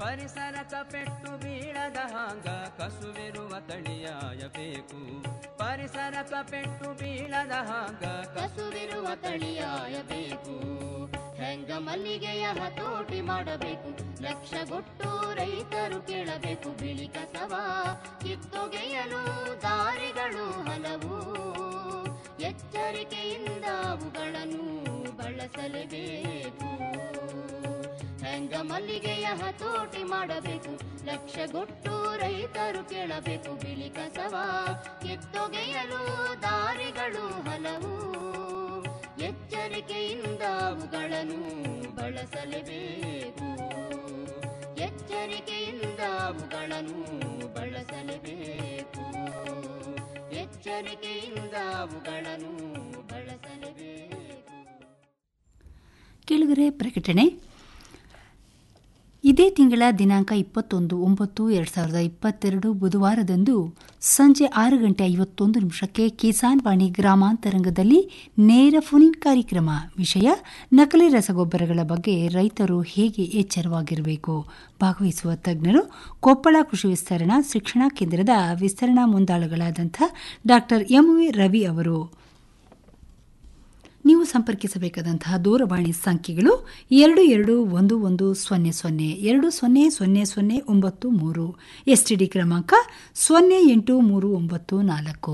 ಪರಿಸರಕ ಪೆಟ್ಟು ಬೀಳದ ಹಾಂಗ ಕಸುವಿರುವ ತಳಿಯಾಯಬೇಕು ಪರಿಸರಕ ಪೆಟ್ಟು ಬೀಳದ ಹಾಂಗ
ಕಸುವಿರುವ ತಳಿಯಾಯಬೇಕು ಹೆಂಗ ಮಲ್ಲಿಗೆಯ ಹತೋಟಿ ಮಾಡಬೇಕು ಲಕ್ಷಗೊಟ್ಟು ರೈತರು ಕೇಳಬೇಕು ಬಿಳಿ ಕಸವ ಕಿತ್ತೊಗೆಯಲು ದಾರಿಗಳು ಹಲವು ಎಚ್ಚರಿಕೆಯಿಂದ ಅವುಗಳನ್ನು ಬಳಸಲೇಬೇಕು ಹೆಂಗ ಮಲ್ಲಿಗೆಯ ಹತೋಟಿ ಮಾಡಬೇಕು ಲಕ್ಷಗೊಟ್ಟು ರೈತರು ಕೇಳಬೇಕು ಬಿಳಿ ಕಸವ ಕಿತ್ತೊಗೆಯಲು ದಾರಿಗಳು ಹಲವು ಎಚ್ಚರಿಕೆಯಿಂದ ಅವುಗಳನ್ನು ಬಳಸಲೇಬೇಕು ಎಚ್ಚರಿಕೆಯಿಂದ ಅವುಗಳನ್ನು ಬಳಸಲೇಬೇಕು ಎಚ್ಚರಿಕೆಯಿಂದ ಅವುಗಳನ್ನು ಬಳಸಲೇಬೇಕು
ಕೆಳಗರೆ ಪ್ರಕಟಣೆ ಇದೇ ತಿಂಗಳ ದಿನಾಂಕ ಇಪ್ಪತ್ತೊಂದು ಒಂಬತ್ತು ಎರಡು ಸಾವಿರದ ಇಪ್ಪತ್ತೆರಡು ಬುಧವಾರದಂದು ಸಂಜೆ ಆರು ಗಂಟೆ ಐವತ್ತೊಂದು ನಿಮಿಷಕ್ಕೆ ಕಿಸಾನ್ ವಾಣಿ ಗ್ರಾಮಾಂತರಂಗದಲ್ಲಿ ನೇರ ಫೋನಿನ್ ಕಾರ್ಯಕ್ರಮ ವಿಷಯ ನಕಲಿ ರಸಗೊಬ್ಬರಗಳ ಬಗ್ಗೆ ರೈತರು ಹೇಗೆ ಎಚ್ಚರವಾಗಿರಬೇಕು ಭಾಗವಹಿಸುವ ತಜ್ಞರು ಕೊಪ್ಪಳ ಕೃಷಿ ವಿಸ್ತರಣಾ ಶಿಕ್ಷಣ ಕೇಂದ್ರದ ವಿಸ್ತರಣಾ ಮುಂದಾಳುಗಳಾದಂಥ ಡಾಕ್ಟರ್ ಎಂ ವಿ ರವಿ ಅವರು ನೀವು ಸಂಪರ್ಕಿಸಬೇಕಾದಂತಹ ದೂರವಾಣಿ ಸಂಖ್ಯೆಗಳು ಎರಡು ಎರಡು ಒಂದು ಒಂದು ಸೊನ್ನೆ ಸೊನ್ನೆ ಎರಡು ಸೊನ್ನೆ ಸೊನ್ನೆ ಸೊನ್ನೆ ಒಂಬತ್ತು ಮೂರು ಎಸ್ಟಿಡಿ ಕ್ರಮಾಂಕ ಸೊನ್ನೆ ಎಂಟು ಮೂರು ಒಂಬತ್ತು ನಾಲ್ಕು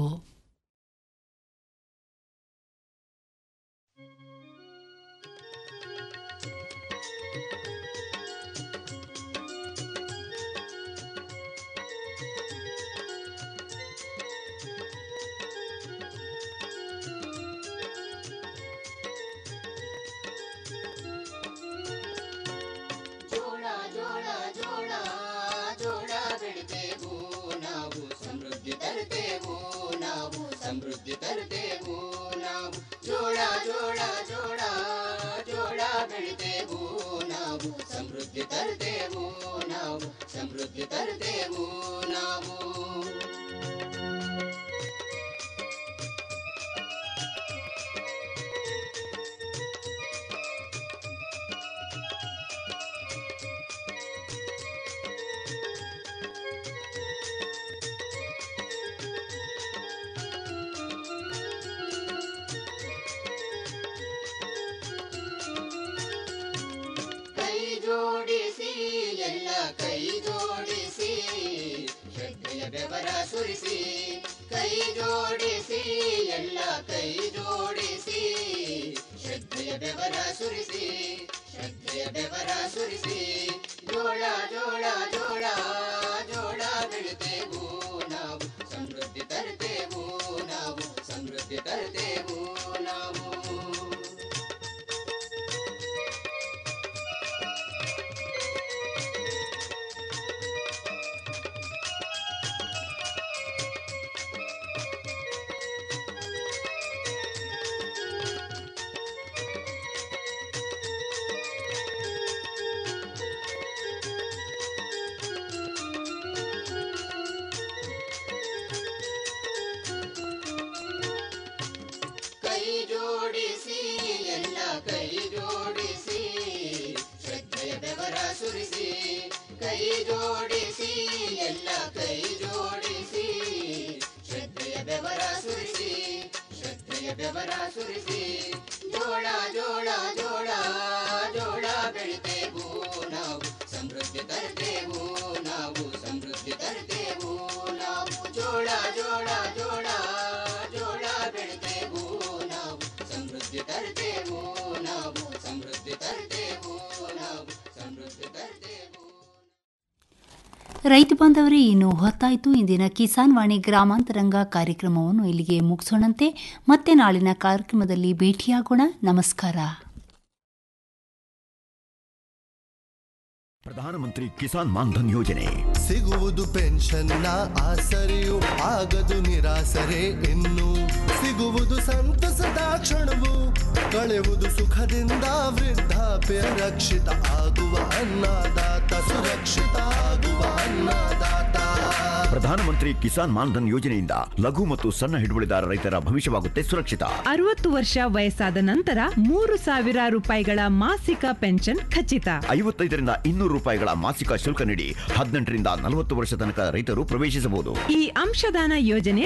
ಜೋಳ ಜೋಳ ಜೋಳ ಜೋಳ ಬೆಳಿತೇವು ನಾವು ಸಮೃದ್ಧಿ ತರುತ್ತೇವು ನಾವು ಸಮೃದ್ಧಿ ತರುತ್ತೇವು ನಾವು ಜೋಳ ಜೋಳ ಜೋಳ ಜೋಳ ಬೆಳಿತೇವು ನಾವು ಸಮೃದ್ಧಿ ತರುತ್ತೇವು ನಾವು ಸಮೃದ್ಧಿ ತರುತ್ತೇವು ನಾವು ಕೈ ಜೋಡಿಸಿ ಎಲ್ಲ ಕೈ ಜೋಡಿಸಿ ಶ್ರದ್ಧೆಯ ಬೆವರ ಸುರಿಸಿ ಕೈ ಜೋಡಿಸಿ ಎಲ್ಲ ಕೈ ಜೋಡಿಸಿ ಶ್ರದ್ಧೆಯ ಬೆವರ ಸುರಿಸಿ ಶ್ರದ್ಧೆಯ ಬೆವರ ಸುರಿಸಿ ಜೋಳ ಜೋಳ ಜೋಳ ಜೋಳ ಬೆಳಿತೇವು ನಾವು ಸಮೃದ್ಧಿ ತರುತ್ತೇವು ನಾವು ಸಮೃದ್ಧಿ ತರುತ್ತೇವು ನಾವು ಕೈ ಜೋಡಿಸಿ ಎಲ್ಲ ಕೈ ಜೋಡಿಸಿ ಶ್ರದ್ಧೆಯ ಬೆವರ ಸುರಿಸಿ ಕೈ ಜೋಡಿಸಿ ಎಲ್ಲ ಕೈ ಜೋಡಿಸಿ ಶ್ರದ್ಧೆಯ ಬೆವರ ಸುರಿಸಿ ಶ್ರದ್ಧೆಯ ಬೆವರ ಸುರಿಸಿ ಜೋಳ ಜೋಳ ಜೋಳ ಜೋಳ ಬೆಳಿತೇವು ನಾವು ಸಮೃದ್ಧಿ ತರ್ತೇವು ನಾವು ಸಮೃದ್ಧಿ ತರ್ತೇವು ನಾವು ಜೋಳ ಜೋಳ ಜೋಳ ಜೋಳ ಬೆಳಿತೇವು ನಾವು ಸಮೃದ್ಧಿ ತರ್ತೇವು ನಾವು ಸಮೃದ್ಧಿ ತರ್ತೇವು ನಾವು ಸಮೃದ್ಧಿ ತರ್ತೇವು
ರೈತ ಬಾಂಧವರೇ ಇನ್ನು ಹೊತ್ತಾಯಿತು ಇಂದಿನ ಕಿಸಾನ್ ವಾಣಿ ಗ್ರಾಮಾಂತರಂಗ ಕಾರ್ಯಕ್ರಮವನ್ನು ಇಲ್ಲಿಗೆ ಮುಗಿಸೋಣಂತೆ ಮತ್ತೆ ನಾಳಿನ ಕಾರ್ಯಕ್ರಮದಲ್ಲಿ ಭೇಟಿಯಾಗೋಣ ನಮಸ್ಕಾರ
ಪ್ರಧಾನಮಂತ್ರಿ ಕಿಸಾನ್ ಮಾನ್ಧನ್ ಯೋಜನೆ
ಸಿಗುವುದು ಪೆನ್ಷನ್ನ ಆಸರೆಯು ಆಗದು ನಿರಾಸರೆ ಇನ್ನು ಸಿಗುವುದು ಸಂತಸದ ಕ್ಷಣವು ಕಳೆಯುವುದು ಸುಖದಿಂದ ವೃದ್ಧಾಪ್ಯ ರಕ್ಷಿತ ಆಗುವ ಅನ್ನದಾತ ಸುರಕ್ಷಿತ ಆಗುವ ಅನ್ನದಾತ
ಪ್ರಧಾನ ಪ್ರಧಾನಮಂತ್ರಿ ಕಿಸಾನ್ ಮಾನ್ಧನ್ ಯೋಜನೆಯಿಂದ ಲಘು ಮತ್ತು ಸಣ್ಣ ಹಿಡುವಳಿದಾರ ರೈತರ ಭವಿಷ್ಯವಾಗುತ್ತೆ ಸುರಕ್ಷಿತ
ಅರವತ್ತು ವರ್ಷ ವಯಸ್ಸಾದ ನಂತರ ಮೂರು ಸಾವಿರ ರೂಪಾಯಿಗಳ ಮಾಸಿಕ ಪೆನ್ಷನ್ ಖಚಿತ
ಐವತ್ತೈದರಿಂದ ಇನ್ನೂರು ರೂಪಾಯಿಗಳ ಮಾಸಿಕ ಶುಲ್ಕ ನೀಡಿ ಹದಿನೆಂಟರಿಂದ ನಲವತ್ತು ವರ್ಷ ತನಕ ರೈತರು ಪ್ರವೇಶಿಸಬಹುದು
ಈ ಅಂಶದಾನ ಯೋಜನೆ